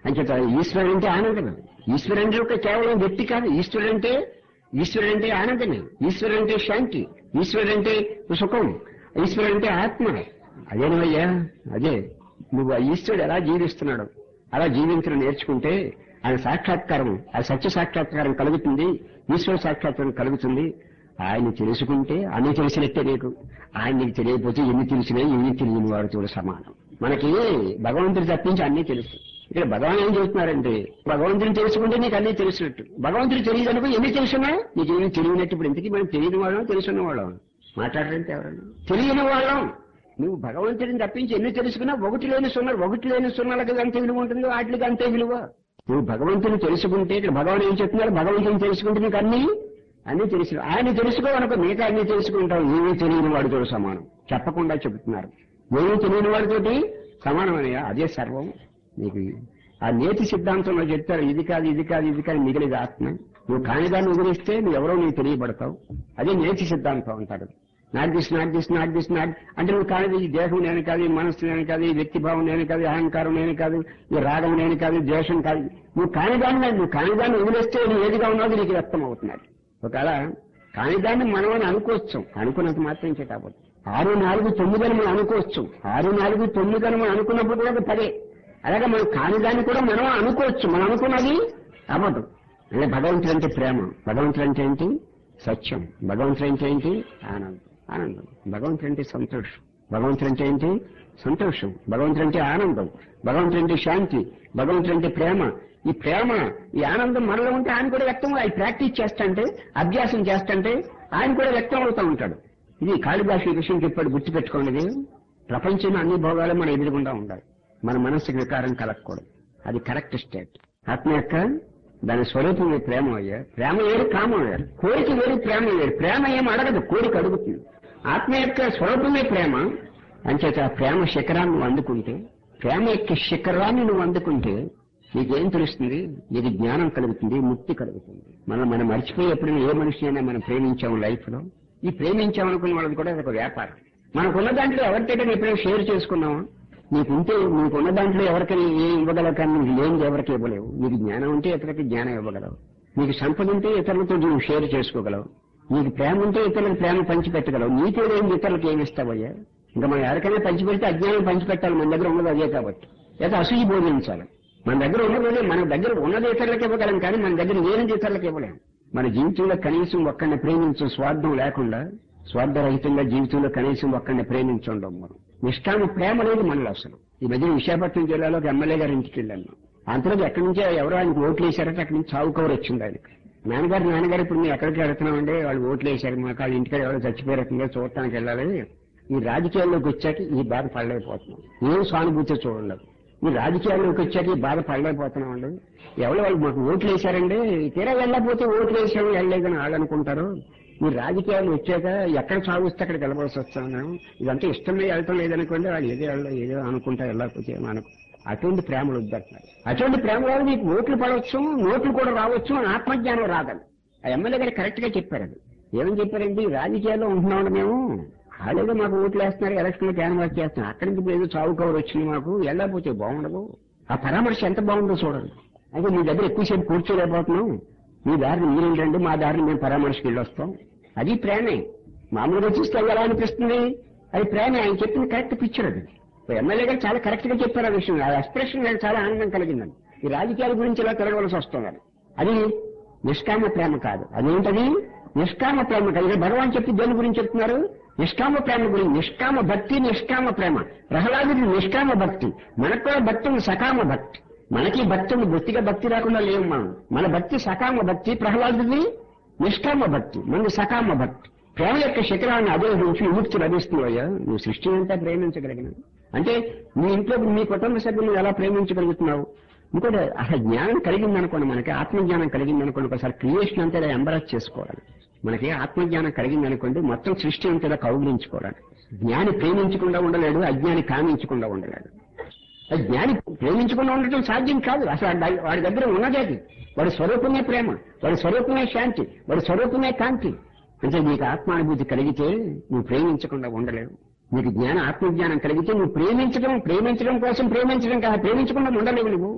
అంచేత ఈశ్వరుడు అంటే ఆనందమే ఈశ్వరుడు అంటే ఒక కేవలం వ్యక్తి కాదు ఈశ్వరుడు అంటే ఈశ్వరుడు అంటే ఆనందమే ఈశ్వరుడు అంటే శాంతి ఈశ్వరుడు అంటే సుఖం ఈశ్వరుడు అంటే ఆత్మ అదేనయ్యా అదే నువ్వు ఆ ఈశ్వరుడు ఎలా జీవిస్తున్నాడు అలా జీవించడం నేర్చుకుంటే ఆయన సాక్షాత్కారం ఆ సత్య సాక్షాత్కారం కలుగుతుంది ఈశ్వర సాక్షాత్కారం కలుగుతుంది ఆయన తెలుసుకుంటే అన్ని తెలిసినట్టే నీకు ఆయన నీకు తెలియకపోతే ఎన్ని తెలిసినా ఎన్ని తెలియని వాడితో సమానం మనకి భగవంతుడు తప్పించి అన్ని తెలుసు ఇక్కడ భగవాన్ ఏం చెబుతున్నారంటే భగవంతుని తెలుసుకుంటే నీకు అన్ని తెలిసినట్టు భగవంతుడు తెలియదు అనుకో ఎన్ని తెలుసున్నా నీకు ఏమి తెలియనట్టు ఇప్పుడు ఇంతకీ మనం తెలియని వాళ్ళం తెలుసున్న వాళ్ళం మాట్లాడరంటే ఎవరన్నా తెలియని వాళ్ళం నువ్వు భగవంతుడిని తప్పించి ఎన్ని తెలుసుకున్నా ఒకటి లేని సున్నారు ఒకటి లేని సున్నాలకు అంతే విలువ ఉంటుంది వాటికి అంతే విలువ నువ్వు భగవంతుని తెలుసుకుంటే ఇక్కడ భగవాన్ ఏం చెప్తున్నారు భగవంతుని తెలుసుకుంటే నీకు అన్ని అన్ని తెలుసు ఆయన తెలుసుకోవనుకో మిగతా అన్ని తెలుసుకుంటావు ఏమీ తెలియని వాడితో సమానం చెప్పకుండా చెబుతున్నారు ఏమీ తెలియని వాడితోటి సమానమని అదే సర్వం నీకు ఆ నేతి సిద్ధాంతంలో చెప్తారు ఇది కాదు ఇది కాదు ఇది కాదు మిగిలిది ఆత్మ నువ్వు కానిదాన్ని వదిలిస్తే నువ్వు ఎవరో నీకు తెలియబడతావు అదే నేతి సిద్ధాంతం అంటారు not this not this not this not అంటే నువ్వు కానిది ఈ దేహం నేను కాదు ఈ మనస్సు నేను కాదు ఈ వ్యక్తిభావం నేను కాదు ఈ అహంకారం నేను కాదు ఈ రాగం నేను కాదు ఈ ద్వేషం కాదు నువ్వు కానిదాన్ని నువ్వు కానిదాన్ని వదిలేస్తే నువ్వు ఏదిగా ఉన్నావు నీకు వ్యక్తం అవుతున్నాడు ఒకవేళ కానిదాన్ని మనం అని అనుకోవచ్చు అనుకున్నంత మాత్రం చేతపోతుంది ఆరు నాలుగు తొమ్మిది అని మనం అనుకోవచ్చు ఆరు నాలుగు తొమ్మిది అని మనం అనుకున్నప్పుడు కూడా అది పదే అలాగే మనం కానిదాన్ని కూడా మనం అనుకోవచ్చు మనం అనుకున్నది అవ్వదు అంటే భగవంతుడు అంటే ప్రేమ భగవంతుడు అంటే ఏంటి సత్యం భగవంతుడు అంటే ఏంటి ఆనందం ఆనందం భగవంతుడు అంటే సంతోషం భగవంతుడు అంటే ఏంటి సంతోషం భగవంతుడు అంటే ఆనందం భగవంతుడు అంటే శాంతి భగవంతుడు అంటే ప్రేమ ఈ ప్రేమ ఈ ఆనందం మనలో ఉంటే ఆయన కూడా వ్యక్తం ఆయన ప్రాక్టీస్ చేస్తంటే అభ్యాసం చేస్తంటే ఆయన కూడా వ్యక్తం అవుతూ ఉంటాడు ఇది కాళిదాసు ఈ విషయం చెప్పాడు గుర్తుపెట్టుకోండి ప్రపంచంలో అన్ని భోగాలు మన ఎదురుగుండా ఉండాలి మన మనస్సుకి వికారం కలగకూడదు అది కరెక్ట్ స్టేట్ ఆత్మ యొక్క దాని స్వరూపమే ప్రేమ అయ్యా ప్రేమ వేరు కామం వేరు కోరిక వేరు ప్రేమ వేరు ప్రేమ ఏం అడగదు కోరిక అడుగుతుంది ఆత్మ యొక్క స్వరూపమే ప్రేమ అంచేత ఆ ప్రేమ శిఖరాన్ని నువ్వు అందుకుంటే ప్రేమ యొక్క శిఖరాన్ని నువ్వు అందుకుంటే నీకేం తెలుస్తుంది నీకు జ్ఞానం కలుగుతుంది ముక్తి కలుగుతుంది మనం మనం మర్చిపోయి ఎప్పుడైనా ఏ మనిషి అయినా మనం ప్రేమించాము లైఫ్ లో ఈ ప్రేమించామనుకున్న వాళ్ళది కూడా అది ఒక వ్యాపారం మనకున్న దాంట్లో ఎవరికైతే ఎప్పుడైనా షేర్ చేసుకున్నామా నీకుంటే నీకున్న దాంట్లో ఎవరికైనా ఏ ఇవ్వగలవు కానీ నీకు లేనిది ఎవరికి ఇవ్వలేవు నీకు జ్ఞానం ఉంటే ఇతరులకి జ్ఞానం ఇవ్వగలవు నీకు సంపద ఉంటే ఇతరులతో నువ్వు షేర్ చేసుకోగలవు నీకు ప్రేమ ఉంటే ఇతరులకు ప్రేమ పంచిపెట్టగలవు నీకే లేని ఇతరులకు ఏమి ఇస్తావయ్యా ఇంకా మనం ఎవరికైనా పంచిపెడితే అజ్ఞానం పంచిపెట్టాలి మన దగ్గర ఉన్నది అదే కాబట్టి లేదా అసూయి బోధించాలి మన దగ్గర ఉన్నది మన దగ్గర ఉన్నది ఇతరులకు ఇవ్వగలం కానీ మన దగ్గర లేనిది ఇతరులకు ఇవ్వలేం మన జీవితంలో కనీసం ఒక్కడిని ప్రేమించే స్వార్థం లేకుండా స్వార్థరహితంగా జీవితంలో కనీసం ఒక్కడిని ప్రేమించుండం మనం నిష్కామ ప్రేమ లేదు మనలో అసలు ఈ మధ్య విశాఖపట్నం జిల్లాలో ఒక ఎమ్మెల్యే గారి ఇంటికి వెళ్ళాను అంతలోకి ఎక్కడి నుంచో ఎవరో ఆయనకు ఓట్లు వేశారట అక్కడి నుంచి చావు కవర్ వచ్చింది ఆయనకి నాన్నగారు నాన్నగారు ఇప్పుడు మీరు ఎక్కడికి వెళ్తున్నామంటే వాళ్ళు ఓట్లు వేశారు మాకు వాళ్ళ ఇంటికాడ ఎవరో చచ్చిపోయారకంగా చూడటానికి వెళ్ళాలి ఈ రాజకీయాల్లోకి వచ్చాక ఈ బాధ పడలేకపోతున్నాం ఏం సానుభూతి చూడండి ఈ రాజకీయాల్లోకి వచ్చాక ఈ బాధ పడలేకపోతున్నాం అండి ఎవరో వాళ్ళు మాకు ఓట్లు వేశారండి తీరా వెళ్ళకపోతే ఓట్లు వేసాము వెళ్ళలేదని వాళ్ళు అనుకుంటారు ఈ రాజకీయాలు వచ్చాక ఎక్కడ సాగుస్తే అక్కడికి వెళ్ళవలసి వస్తాను ఇదంతా ఇష్టమే వెళ్ళటం లేదనుకోండి వాళ్ళు ఏదో వెళ్ళ- ఏదో అనుకుంటా వెళ్ళకపోతే మనకు అటువంటి ప్రేమలు వద్దంటున్నారు అటువంటి ప్రేమ వల్ల నీకు ఓట్లు పడవచ్చు నోట్లు కూడా రావచ్చు ఆత్మజ్ఞానం రాదని ఆ ఎమ్మెల్యే గారు కరెక్ట్ గా చెప్పారు అది ఏమని చెప్పారండి రాజకీయాల్లో ఉంటున్నాం మేము వాళ్ళేదో మాకు ఓట్లు వేస్తున్నారు ఎలక్షన్ క్యాన్వాస్ చేస్తున్నారు అక్కడి నుంచి ఇప్పుడు ఏదో చావు కవర్ వచ్చింది మాకు వెళ్ళకపోతే బాగుండదు ఆ పరామర్శ ఎంత బాగుందో చూడండి అయితే మీ దగ్గర ఎక్కువసేపు కూర్చోలేకపోతున్నాం మీ దారిని మీరు ఏంటంటే మా దారిని మేము పరామర్శకి వెళ్ళి వస్తాం అది ప్రేమే మామూలుగా చూస్తే ఎలా అనిపిస్తుంది అది ప్రేమే ఆయన చెప్పింది కరెక్ట్ పిక్చర్ అది ఓ ఎమ్మెల్యే గారు చాలా కరెక్ట్ గా చెప్పారు ఆ విషయం ఆ ఎక్స్ప్రెషన్ నాకు చాలా ఆనందం కలిగిందండి ఈ రాజకీయాల గురించి ఇలా తిరగవలసి వస్తుంది అది నిష్కామ ప్రేమ కాదు అదేంటది నిష్కామ ప్రేమ కాదు ఇక్కడ భగవాన్ చెప్పి దేని గురించి చెప్తున్నారు నిష్కామ ప్రేమ గురించి నిష్కామ భక్తి నిష్కామ ప్రేమ ప్రహ్లాదుడి నిష్కామ భక్తి మనకు కూడా భక్తి ఉంది సకామ భక్తి మనకి భక్తి ఉంది బొత్తిగా భక్తి రాకుండా లేవు మనం మన భక్తి సకామ భక్తి ప్రహ్లాదుడి నిష్కామ భక్తి మనది సకామ భక్తి ప్రేమ యొక్క శిఖరాన్ని అధిరోహించి విముక్తి లభిస్తున్నాయా నువ్వు సృష్టి అంతా ప్రేమించగలిగిన అంటే మీ ఇంట్లో మీ కుటుంబ సభ్యులను ఎలా ప్రేమించగలుగుతున్నావు ఇంకోటి అసలు జ్ఞానం కలిగింది అనుకోండి మనకి ఆత్మజ్ఞానం కలిగింది అనుకోండి ఒకసారి క్రియేషన్ అంతా ఇలా ఎంబరాజ్ చేసుకోవాలి మనకి ఆత్మజ్ఞానం కలిగింది అనుకోండి మొత్తం సృష్టి అంతా ఇలా కౌగిలించుకోవాలి జ్ఞాని ప్రేమించకుండా ఉండలేడు అజ్ఞాని కామించకుండా ఉండలేడు అది జ్ఞాని ప్రేమించకుండా ఉండటం సాధ్యం కాదు అసలు వాడి- వాడి దగ్గర ఉన్నది అది వాడి స్వరూపమే ప్రేమ వాడి స్వరూపమే శాంతి వాడి స్వరూపమే కాంతి అంటే నీకు ఆత్మానుభూతి కలిగితే నువ్వు ప్రేమించకుండా ఉండలేవు నీకు జ్ఞాన ఆత్మజ్ఞానం కలిగితే నువ్వు ప్రేమించడం ప్రేమించడం కోసం ప్రేమించడం కాదు ప్రేమించకుండా ఉండలేవు నువ్వు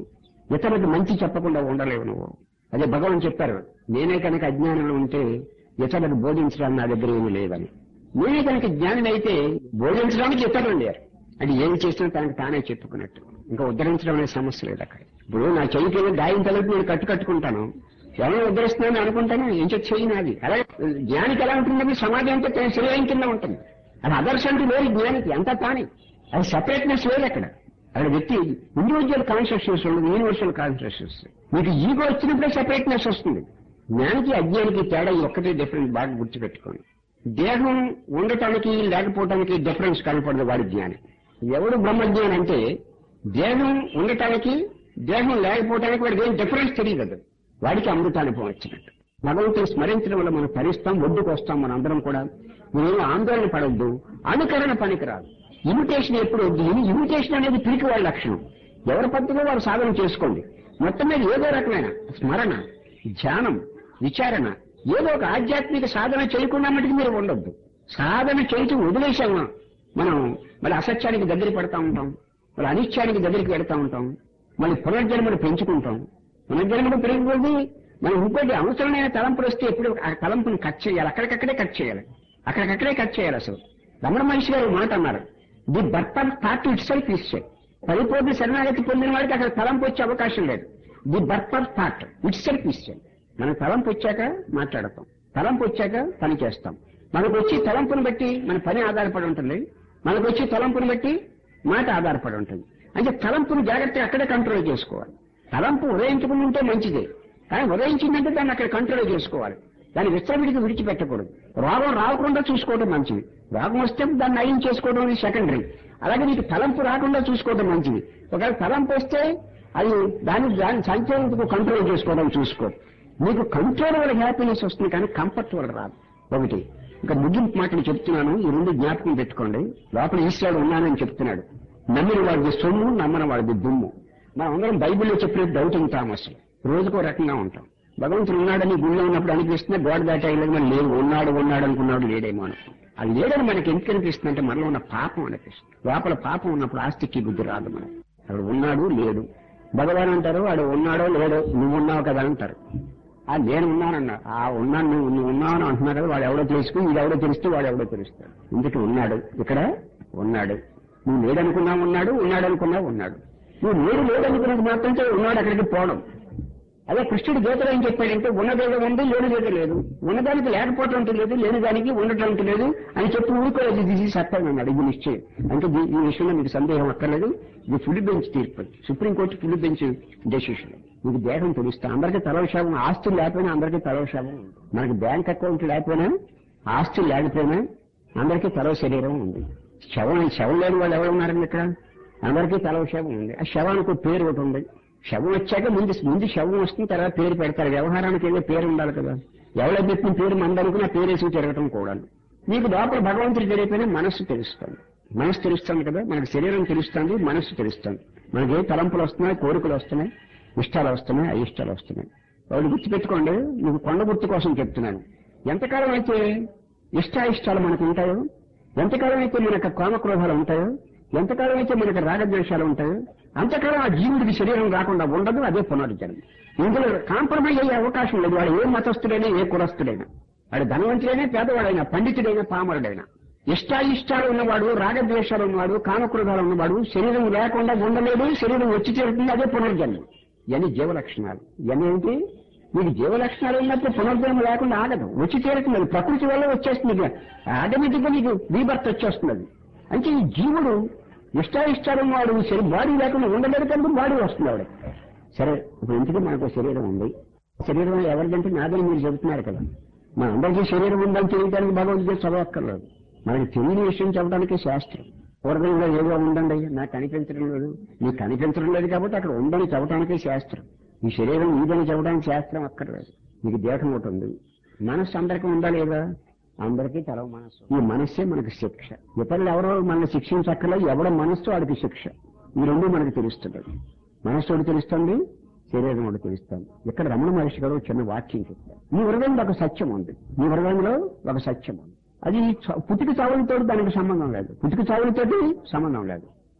ఇతరులకు మంచి చెప్పకుండా ఉండలేవు నువ్వు అదే భగవాన్ చెప్పారు నేనే కనుక అజ్ఞానంలో ఉంటే ఇతరులకు బోధించడానికి నా దగ్గర ఏమీ లేదని నేనే కనుక జ్ఞానం అయితే బోధించడానికి ఇతరులు లేరు అది ఏం చేసినా తనకు తానే చెప్పుకున్నట్టు ఇంకా ఉద్ధరించడం అనే సమస్య లేదు అక్కడ ఇప్పుడు నా చెయ్యికి ఏదో గాయం తలపి నేను కట్టు కట్టుకుంటాను ఎవరైనా ఉద్ధరిస్తున్నాను అనుకుంటాను ఏం చెప్పి చెయ్యి నాది అలాగే జ్ఞానికి ఎలా ఉంటుందంటే సమాజం అంతా తన శరీరం కింద ఉంటుంది అది అదర్శ అంటే వేరు జ్ఞానికి అంతా తానే అది సెపరేట్నెస్ వేరు అక్కడ అక్కడ వ్యక్తి ఇండివిజువల్ కాన్షియస్నెస్ ఉండదు యూనివర్సల్ కాన్షియస్నెస్ మీకు ఈగో వచ్చినప్పుడే సెపరేట్నెస్ వస్తుంది జ్ఞానికి అజ్ఞానికి తేడా ఈ ఒక్కటే డిఫరెన్స్ బాగా గుర్తుపెట్టుకోండి దేహం ఉండటానికి లేకపోవటానికి డిఫరెన్స్ కనపడదు వాడి జ్ఞాని ఎవడు బ్రహ్మజ్ఞాని అంటే దేహం ఉండటానికి దేహం లేకపోవటానికి వాడికి ఏం డిఫరెన్స్ తెలియదు వాడికి అమృతానుభవం వచ్చినట్టు భగవంతుని స్మరించడం వల్ల మనం తరిస్తాం ఒడ్డుకు వస్తాం మన అందరం కూడా మనం ఆందోళన పడద్దు అనుకరణ పనికిరాదు ఇమిటేషన్ ఎప్పుడు వద్దు ఇమిటేషన్ అనేది పిరికి వాళ్ళ లక్షణం ఎవరి పద్ధతిలో వారు సాధన చేసుకోండి మొత్తం మీద ఏదో రకమైన స్మరణ ధ్యానం విచారణ ఏదో ఒక ఆధ్యాత్మిక సాధన చేయకుండా మటుకు మీరు ఉండొద్దు సాధన చేయటం వదిలేసామా మనం మళ్ళీ అసత్యానికి దగ్గర పడతా ఉంటాం మళ్ళీ అనిత్యానికి దగ్గరికి వెళ్తా ఉంటాం మళ్ళీ పునర్జన్మను పెంచుకుంటాం పునర్జన్మను పెరిగిపోతే మనం ఇంకోటి అవసరమైన తలంపులు వస్తే ఎప్పుడు ఆ తలంపుని కట్ చేయాలి అక్కడికక్కడే కట్ చేయాలి అక్కడికక్కడే కట్ చేయాలి అసలు రమణ మనిషి గారు ఒక మాట అన్నారు the birth of thought itself ఇచ్చే పరిపూర్ణ శరణాగతి పొందిన వాడికి అక్కడ తలంపు వచ్చే అవకాశం లేదు the birth of thought itself ఇచ్చే మన తలంపు వచ్చాక మాట్లాడతాం తలంపు వచ్చాక పని చేస్తాం మనకు వచ్చి తలంపుని బట్టి మన పని ఆధారపడి ఉంటుంది మనకు వచ్చి తలంపుని బట్టి మాట ఆధారపడి ఉంటుంది అంటే తలంపుని జాగ్రత్తగా అక్కడే కంట్రోల్ చేసుకోవాలి తలంపు ఉదయించకుండా ఉంటే మంచిదే కానీ ఉదయించిందంటే దాన్ని అక్కడ కంట్రోల్ చేసుకోవాలి దాన్ని విశ్రమిడికి విడిచిపెట్టకూడదు రోగం రాకుండా చూసుకోవడం మంచిది రోగం వస్తే దాన్ని నయం చేసుకోవడం అనేది సెకండరీ అలాగే నీకు తలంపు రాకుండా చూసుకోవడం మంచిది ఒకవేళ తలంపు వస్తే అది దాన్ని దాని సంచలనకు కంట్రోల్ చేసుకోవడం చూసుకో నీకు కంట్రోల్ వల్ల హ్యాపీనెస్ వస్తుంది కానీ కంఫర్ట్ వల్ల రాదు ఒకటి ఇంకా ముగింపు మాటలు చెప్తున్నాను ఈ రెండు జ్ఞాపకం పెట్టుకోండి లోపల ఈశ్వరుడు ఉన్నానని చెప్తున్నాడు నమ్మిన వాడిది సొమ్ము నమ్మని వాడిది దుమ్ము మనం అందరం బైబిల్లో చెప్పినట్టు డౌటింగ్ థామస్ రోజుకో రకంగా ఉంటాం భగవంతుడు ఉన్నాడని గుళ్ళో ఉన్నప్పుడు అనిపిస్తున్నా గోడ దాటేయలేదు మనం లేవు ఉన్నాడు ఉన్నాడు అనుకున్నాడు లేడేమో అనుకో అది లేడని మనకి ఎందుకు అనిపిస్తుంది అంటే మనలో ఉన్న పాపం అనిపిస్తుంది లోపల పాపం ఉన్నప్పుడు ఆస్తికి బుద్ధి రాదు మనకి అక్కడ ఉన్నాడు లేడు భగవాన్ అంటారు వాడు ఉన్నాడో లేడో నువ్వు ఉన్నావు కదా అంటారు ఆ నేను ఉన్నానన్నా ఆ ఉన్నాను నువ్వు నువ్వు ఉన్నావు అంటున్నా కదా వాడు ఎవడో తెలుసుకుని ఇది ఎవడో తెలిస్తే వాడు ఎవడో తెలుస్తాడు ఇందుకు ఉన్నాడు ఇక్కడ ఉన్నాడు నువ్వు లేడనుకున్నా ఉన్నాడు ఉన్నాడు అనుకున్నా ఉన్నాడు నువ్వు లేడు లేదనుకున్నది మాత్రం ఉన్నాడు అక్కడికి పోవడం అదే కృష్ణుడు గీతలో ఏం చెప్పాడంటే ఉన్నదేదో ఉంది లేనిదేదో లేదు ఉన్నదానికి లేకపోవటం అంటే లేదు లేనిదానికి ఉండటం అంటే లేదు అని చెప్పి ఊరుకోలేదు దిస్ ఈ సత్యం అన్నాడు ఇది నిశ్చయం అంటే దీ- ఈ విషయంలో మీకు సందేహం అక్కర్లేదు ఇది ఫుల్ బెంచ్ తీర్పు సుప్రీంకోర్టు ఫుల్ బెంచ్ డెసిషన్ మీకు దేహం తెలుస్తా అందరికీ తలవశాపం ఆస్తులు లేకపోయినా అందరికీ తలవశాపం ఉంది మనకి బ్యాంక్ అకౌంట్ లేకపోయినా ఆస్తులు లేకపోయినా అందరికీ తలవ శరీరం ఉంది శవం శవం లేని వాళ్ళు ఎవరు ఉన్నారండి ఇక్కడ అందరికీ తలవశాపం ఉంది ఆ శవానికి ఒక పేరు ఒకటి ఉంది శవం వచ్చాక ముందు ముందు శవం వస్తుంది తర్వాత పేరు పెడతారు వ్యవహారానికి ఏదో పేరు ఉండాలి కదా ఎవరో చెప్పిన పేరు మందనుకుని ఆ పేరు వేసి తిరగటం కూడా మీకు లోపల భగవంతుడు తెలియపోయినా మనస్సు తెలుస్తుంది మనస్సు తెలుస్తుంది కదా మనకు శరీరం తెలుస్తుంది మనస్సు తెలుస్తుంది మనకి ఏ తలంపులు వస్తున్నాయి కోరికలు వస్తున్నాయి ఇష్టాలు వస్తున్నాయి అయిష్టాలు వస్తున్నాయి వాడు గుర్తుపెట్టుకోండి మీకు కొండ గుర్తు కోసం చెప్తున్నాను ఎంతకాలం అయితే ఇష్టాయిష్టాలు మనకు ఉంటాయో ఎంతకాలం అయితే మనకు కామక్రోధాలు ఉంటాయో ఎంతకాలం అయితే మనకు రాగద్వేషాలు ఉంటాయో అంతకాలం ఆ జీవుడికి శరీరం రాకుండా ఉండదు అదే పునర్జన్మ ఇందులో కాంప్రమైజ్ అయ్యే అవకాశం లేదు వాడు ఏ మతస్థుడైనా ఏ కులస్థుడైనా వాడు ధనవంతుడైనా పేదవాడైనా పండితుడైనా పామరుడైనా ఇష్టాయిష్టాలు ఉన్నవాడు రాగద్వేషాలు ఉన్నవాడు కామక్రోధాలు ఉన్నవాడు శరీరం లేకుండా ఉండలేదు శరీరం వచ్చి చేరుతుంది అదే పునర్జన్మ ఇవన్నీ జీవలక్షణాలు ఇవన్నీ ఏంటి మీకు జీవలక్షణాలు ఉన్నప్పుడు పునర్జన్మ లేకుండా ఆగదు వచ్చి చేరుతుంది అది ప్రకృతి వల్ల వచ్చేస్తుంది ఆటోమేటిక్ గా మీకు రీబర్త్ వచ్చేస్తుంది అది అంటే ఈ జీవుడు ఇష్టాయిష్టాలు ఉన్నవాడు శరీరం బాడీ లేకుండా ఉండలేడు కాబట్టి బాడీ వస్తుంది ఆవిడ సరే ఇప్పుడు ఇంటికి మనకు శరీరం ఉంది శరీరం ఎవరిదంటే నాదని మీరు చెబుతున్నారు కదా మన అందరికీ శరీరం ఉందని తెలియడానికి భగవద్గీత చదవక్కర్లేదు మనకి తెలియని విషయం చెప్పడానికి శాస్త్రం పూర్వంలో ఏదో ఉందండి నాకు కనిపించడం లేదు నీకు కనిపించడం లేదు కాబట్టి అక్కడ ఉందని చెప్పడానికే శాస్త్రం ఈ శరీరం ఇదని చెప్పడానికి శాస్త్రం అక్కర్లేదు నీకు దేహం ఒకటి ఉంది మనస్సు అందరికీ ఉందా లేదా అందరికీ తలవ మనస్సు ఈ మనస్సే మనకు శిక్ష ఇతరులు ఎవరో మనల్ని శిక్షించక్కర్లేదు ఎవడో మనస్సు వాడికి శిక్ష ఈ రెండు మనకు తెలుస్తుంది మనస్సు ఒకటి తెలుస్తుంది శరీరం ఒకటి తెలుస్తుంది ఇక్కడ రమణ మహర్షి గారు ఒక చిన్న వాక్యం చెప్తారు నీ హృదయంలో ఒక సత్యం ఉంది నీ హృదయంలో ఒక సత్యం ఉంది అది చ- పుట్టుక చావులతో దానికి సంబంధం లేదు పుట్టుక చావులతోటి సంబంధం లేదు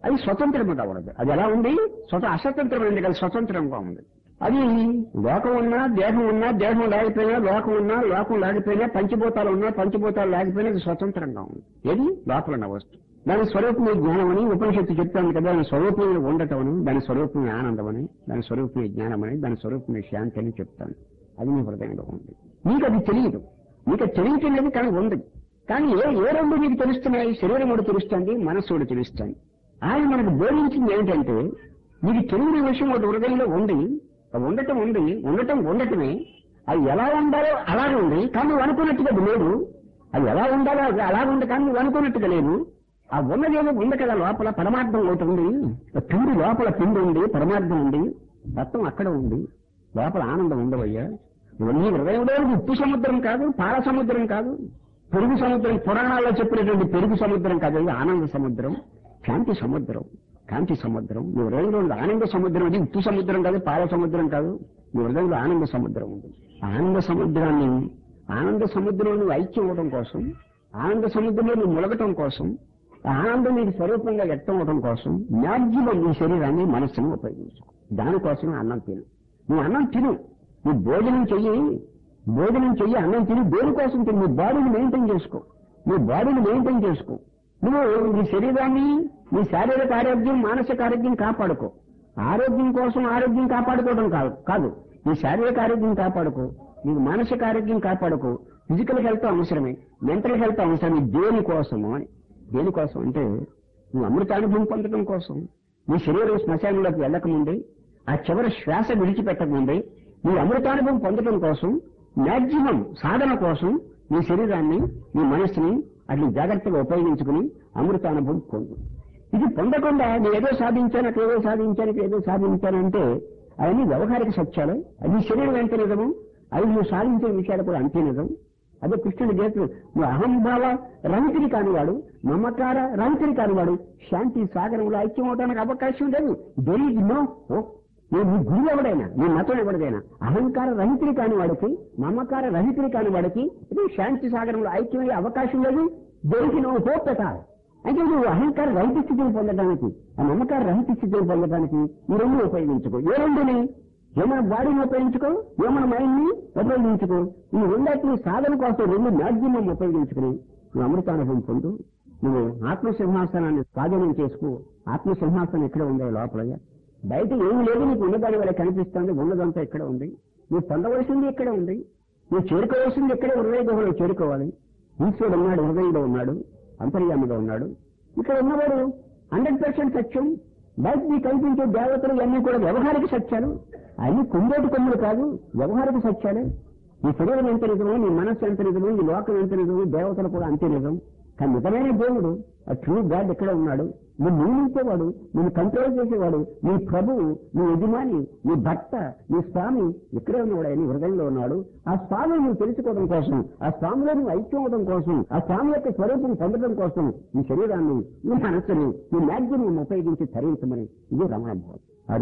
అది స్వతంత్రముగా ఉండదు అది ఎలా ఉంది స్వత అస్వతంత్రమైనది కదా స్వతంత్రంగా ఉంది అది లోకం ఉన్నా దేహం ఉన్నా దేహం లేకపోయినా లోకం ఉన్నా లోకం లేకపోయినా పంచభూతాలు ఉన్నా పంచభూతాలు లేకపోయినా అది స్వతంత్రంగా ఉంది ఏది లోపల ఉన్న వస్తువు దాని స్వరూపమే జ్ఞానం అని ఉపనిషత్తు చెప్తాను కదా దాని స్వరూపమే ఉండటం అని దాని స్వరూపమే ఆనందం అని దాని స్వరూపమే జ్ఞానం అని దాని స్వరూపమే శాంతి అని చెప్తాను అది నీ హృదయంలో ఉంది నీకు అది తెలియదు నీకు అది తెలియట్లేదు కానీ ఉంది కానీ ఏ ఏ రెండు నీకు తెలుస్తున్నాయి శరీరం కూడా తెలుస్తుంది మనస్సు కూడా తెలుస్తుంది ఆయన మనకు బోధించింది ఏంటంటే నీకు తెలియని విషయం ఒకటి హృదయంలో ఉంది అది ఉండటం ఉంది ఉండటం ఉండటమే అది ఎలా ఉండాలో అలాగే ఉంది కానీ నువ్వు అనుకున్నట్టుగా అది లేదు అది ఎలా ఉండాలో అది అలాగే ఉంది కానీ నువ్వు అనుకున్నట్టుగా లేదు ఆ ఉన్నదేమో ఉంది కదా లోపల పరమార్థం ఒకటి ఉంది ఆ పిండి లోపల పిండి ఉంది పరమార్థం ఉంది తత్వం అక్కడ ఉంది లోపల ఆనందం ఉండవయ్యా ఇవన్నీ హృదయంలో ఉప్పు సముద్రం కాదు పాల సముద్రం కాదు పెరుగు సముద్రం పురాణాల్లో చెప్పినటువంటి పెరుగు సముద్రం కాదు ఇది ఆనంద సముద్రం శాంతి సముద్రం కాంతి సముద్రం నీ హృదయంలో ఉంది ఆనంద సముద్రం అది ఉప్పు సముద్రం కాదు పాల సముద్రం కాదు నీ హృదయంలో ఆనంద సముద్రం ఉంది ఆనంద సముద్రాన్ని ఆనంద సముద్రంలో నువ్వు ఐక్యం అవడం కోసం ఆనంద సముద్రంలో నువ్వు ములగటం కోసం ఆ ఆనందం నీకు స్వరూపంగా వ్యక్తం అవడం కోసం మ్యాక్సిమం నీ శరీరాన్ని మనస్సును ఉపయోగించు దానికోసం అన్నం తిను నువ్వు అన్నం తిను నువ్వు భోజనం చెయ్యి భోజనం చెయ్యి అన్నం తిని దేనికోసం తిని నీ బాడీని మెయింటైన్ చేసుకో నీ బాడీని మెయింటైన్ చేసుకో నువ్వు నీ శరీరాన్ని నీ శారీరక ఆరోగ్యం మానసిక ఆరోగ్యం కాపాడుకో ఆరోగ్యం కోసం ఆరోగ్యం కాపాడుకోవడం కాదు కాదు నీ శారీరక ఆరోగ్యం కాపాడుకో నీకు మానసిక ఆరోగ్యం కాపాడుకో ఫిజికల్ హెల్త్ అవసరమే మెంటల్ హెల్త్ అవసరమే దేనికోసము అని దేనికోసం అంటే నువ్వు అమృతానుభవం పొందడం కోసం నీ శరీరం శ్మశానంలోకి వెళ్ళకముందే ఆ చివరి శ్వాస విడిచిపెట్టకముందే నీ అమృతానుభవం పొందడం కోసం మ్యాక్సిమం సాధన కోసం నీ శరీరాన్ని నీ మనస్సుని అట్లా జాగ్రత్తగా ఉపయోగించుకుని అమృతానుభవం పొందు ఇది పొందకుండా నేను ఏదో సాధించాను అట్లా ఏదో సాధించాను ఇక్కడ ఏదో సాధించానంటే అవన్నీ వ్యవహారిక సత్యాలు అది నీ శరీరం ఎంత నిజము అవి నువ్వు సాధించే విషయాలు కూడా అంతే నిజం అదే కృష్ణుడి గీతలు నువ్వు అహంభావ రహితుడి కానివాడు మమకార రహితుడి కానివాడు శాంతి సాగరంలో ఐక్యం అవడానికి అవకాశం లేదు దెర్ ఈజ్ నో హోప్ నీ నీ గురువు ఎవడైనా నీ మతం ఎవరిదైనా అహంకార రహితుడి కాని వాడికి మమకార రహితుడి కాని వాడికి ఇది శాంతి సాగరంలో ఐక్యమయ్యే అవకాశం లేదు దేనికి నువ్వు హోప్ పెట్టాలి అయితే నువ్వు అహంకార రహిత స్థితిని పొందడానికి ఆ మమకార రహిత స్థితిని పొందడానికి ఈ రెండు ఉపయోగించుకో ఏ రెండుని ఏమైనా బాడీని ఉపయోగించుకో ఏమైనా మైండ్ ని ఉపయోగించుకో ఈ రెండింటిని సాధన కోసం రెండు మ్యాక్సిమం ఉపయోగించుకుని నువ్వు అమృతానుభవం పొందు నువ్వు ఆత్మ సింహాసనాన్ని స్వాధీనం చేసుకో ఆత్మ సింహాసనం ఎక్కడ ఉందో లోపల బయట ఏమి లేదు నీకు ఉన్నదాని వల్ల కనిపిస్తుంది ఉన్నదంతా ఇక్కడ ఉంది నువ్వు పొందవలసింది ఇక్కడ ఉంది నువ్వు చేరుకోవాల్సింది ఇక్కడే హృదయ గుహలో చేరుకోవాలి ఈశ్వరుడు ఉన్నాడు హృదయంలో ఉన్నాడు అంతర్యామిగా ఉన్నాడు ఇక్కడ ఉన్నవాడు హండ్రెడ్ పర్సెంట్ సత్యం బయట నీకు కనిపించే దేవతలు ఇవన్నీ కూడా వ్యవహారిక సత్యాలు అన్ని కుందేటి కొమ్ములు కాదు వ్యవహారిక సత్యాలే నీ శరీరం ఎంత నిజమో నీ మనస్సు ఎంత నిజమో నీ లోకం ఎంత నిజమో దేవతలు కూడా అంతే నిజం కానీ నిజమైన దేవుడు ఆ ట్రూ గాడ్ ఎక్కడ ఉన్నాడు నువ్వు నియమించేవాడు నేను కంట్రోల్ చేసేవాడు నీ ప్రభువు నీ యజమాని నీ భర్త నీ స్వామి ఇక్కడే ఉన్నాడు ఆయన హృదయంలో ఉన్నాడు ఆ స్వామిని నువ్వు తెలుసుకోవడం కోసం ఆ స్వామిలో నువ్వు ఐక్యం అవడం కోసం ఆ స్వామి యొక్క స్వరూపం పొందడం కోసం నీ శరీరాన్ని నీ మనస్సుని నీ మ్యాగ్జిమం ఉపయోగించి తరించమని ఇది రమణ భావం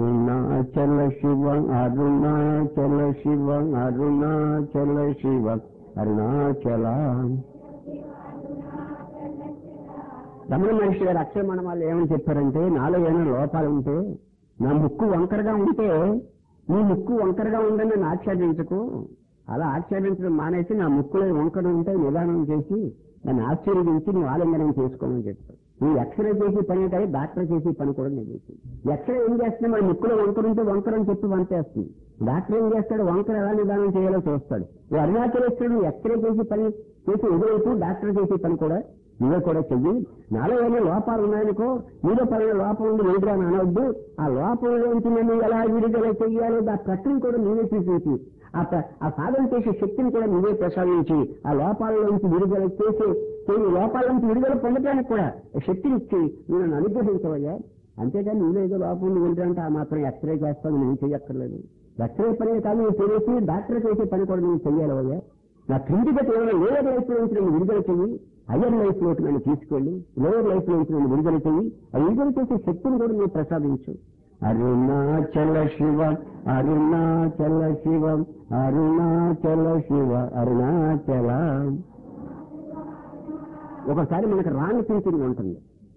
అరుణాచల శివ అరుణాచల శివ అరుణాచల శివ అరుణాచల రమణ మహర్షి గారు అక్షరమణ వాళ్ళు ఏమని చెప్పారంటే నాలో ఏమైనా లోపాలు ఉంటే నా ముక్కు వంకరగా ఉంటే నీ ముక్కు వంకరగా ఉందని నన్ను ఆక్షేపించకు అలా ఆక్షేపించడం మానేసి నా ముక్కులో వంకర ఉంటే నిదానం చేసి నన్ను ఆశీర్వదించి నువ్వు ఆలింగనం చేసుకోమని చెప్పారు నువ్వు ఎక్స్రే చేసి పని అంటే డాక్టర్ చేసి పని కూడా నేను చేసి ఎక్స్రే ఏం చేస్తున్నా మరి ముక్కులో వంకర ఉంటే వంకర అని చెప్పి వంతేస్తుంది డాక్టర్ ఏం చేస్తాడు వంకర ఎలా నిదానం చేయాలో చూస్తాడు నువ్వు అరుణాచలేశ్వరుడు ఎక్స్రే చేసి పని చేసి ఎదురైపు డాక్టర్ చేసి పని కూడా నువ్వే కూడా చెయ్యి నాలో ఏమైనా లోపాలు ఉన్నాయనుకో నీలో పైన లోపం ఉంది లేదురా అని అనవద్దు ఆ లోపంలోంచి నన్ను ఎలా విడుదల చెయ్యాలో ఆ ప్రక్రియ కూడా నీవే చూసేసి ఆ ప్ర- ఆ సాధన చేసే శక్తిని కూడా నువ్వే ప్రసాదించి ఆ లోపాలలోంచి విడుదల చేసే చేయి లోపాల నుంచి విడుదల పొందడానికి కూడా శక్తిని ఇచ్చి నువ్వు నన్ను అనుగ్రహించవయ్యా అంతేగాని నువ్వు ఏదో లోపం ఉంది ఏంటంటే ఆ మాత్రం ఎక్స్రే చేస్తావు నువ్వు చేయక్కర్లేదు ఎక్స్రే పని కాదు నువ్వు చేసి డాక్టర్ చేసే పని కూడా నువ్వు చెయ్యాలి నా క్రిందిగా కేవలం లోయర్ లైఫ్ లో నుంచి నన్ను విడుదల చెయ్యి హయ్యర్ లైఫ్ లోకి నన్ను తీసుకెళ్ళి లోయర్ లైఫ్ లో నుంచి నన్ను విడుదల చెయ్యి ఆ విడుదల చేసే శక్తిని కూడా నువ్వు ప్రసాదించు అరుణాచల శివ అరుణాచల శివ అరుణాచల శివ అరుణాచల ఒకసారి మనకు రాంగ్ థింకింగ్ ఉంటుంది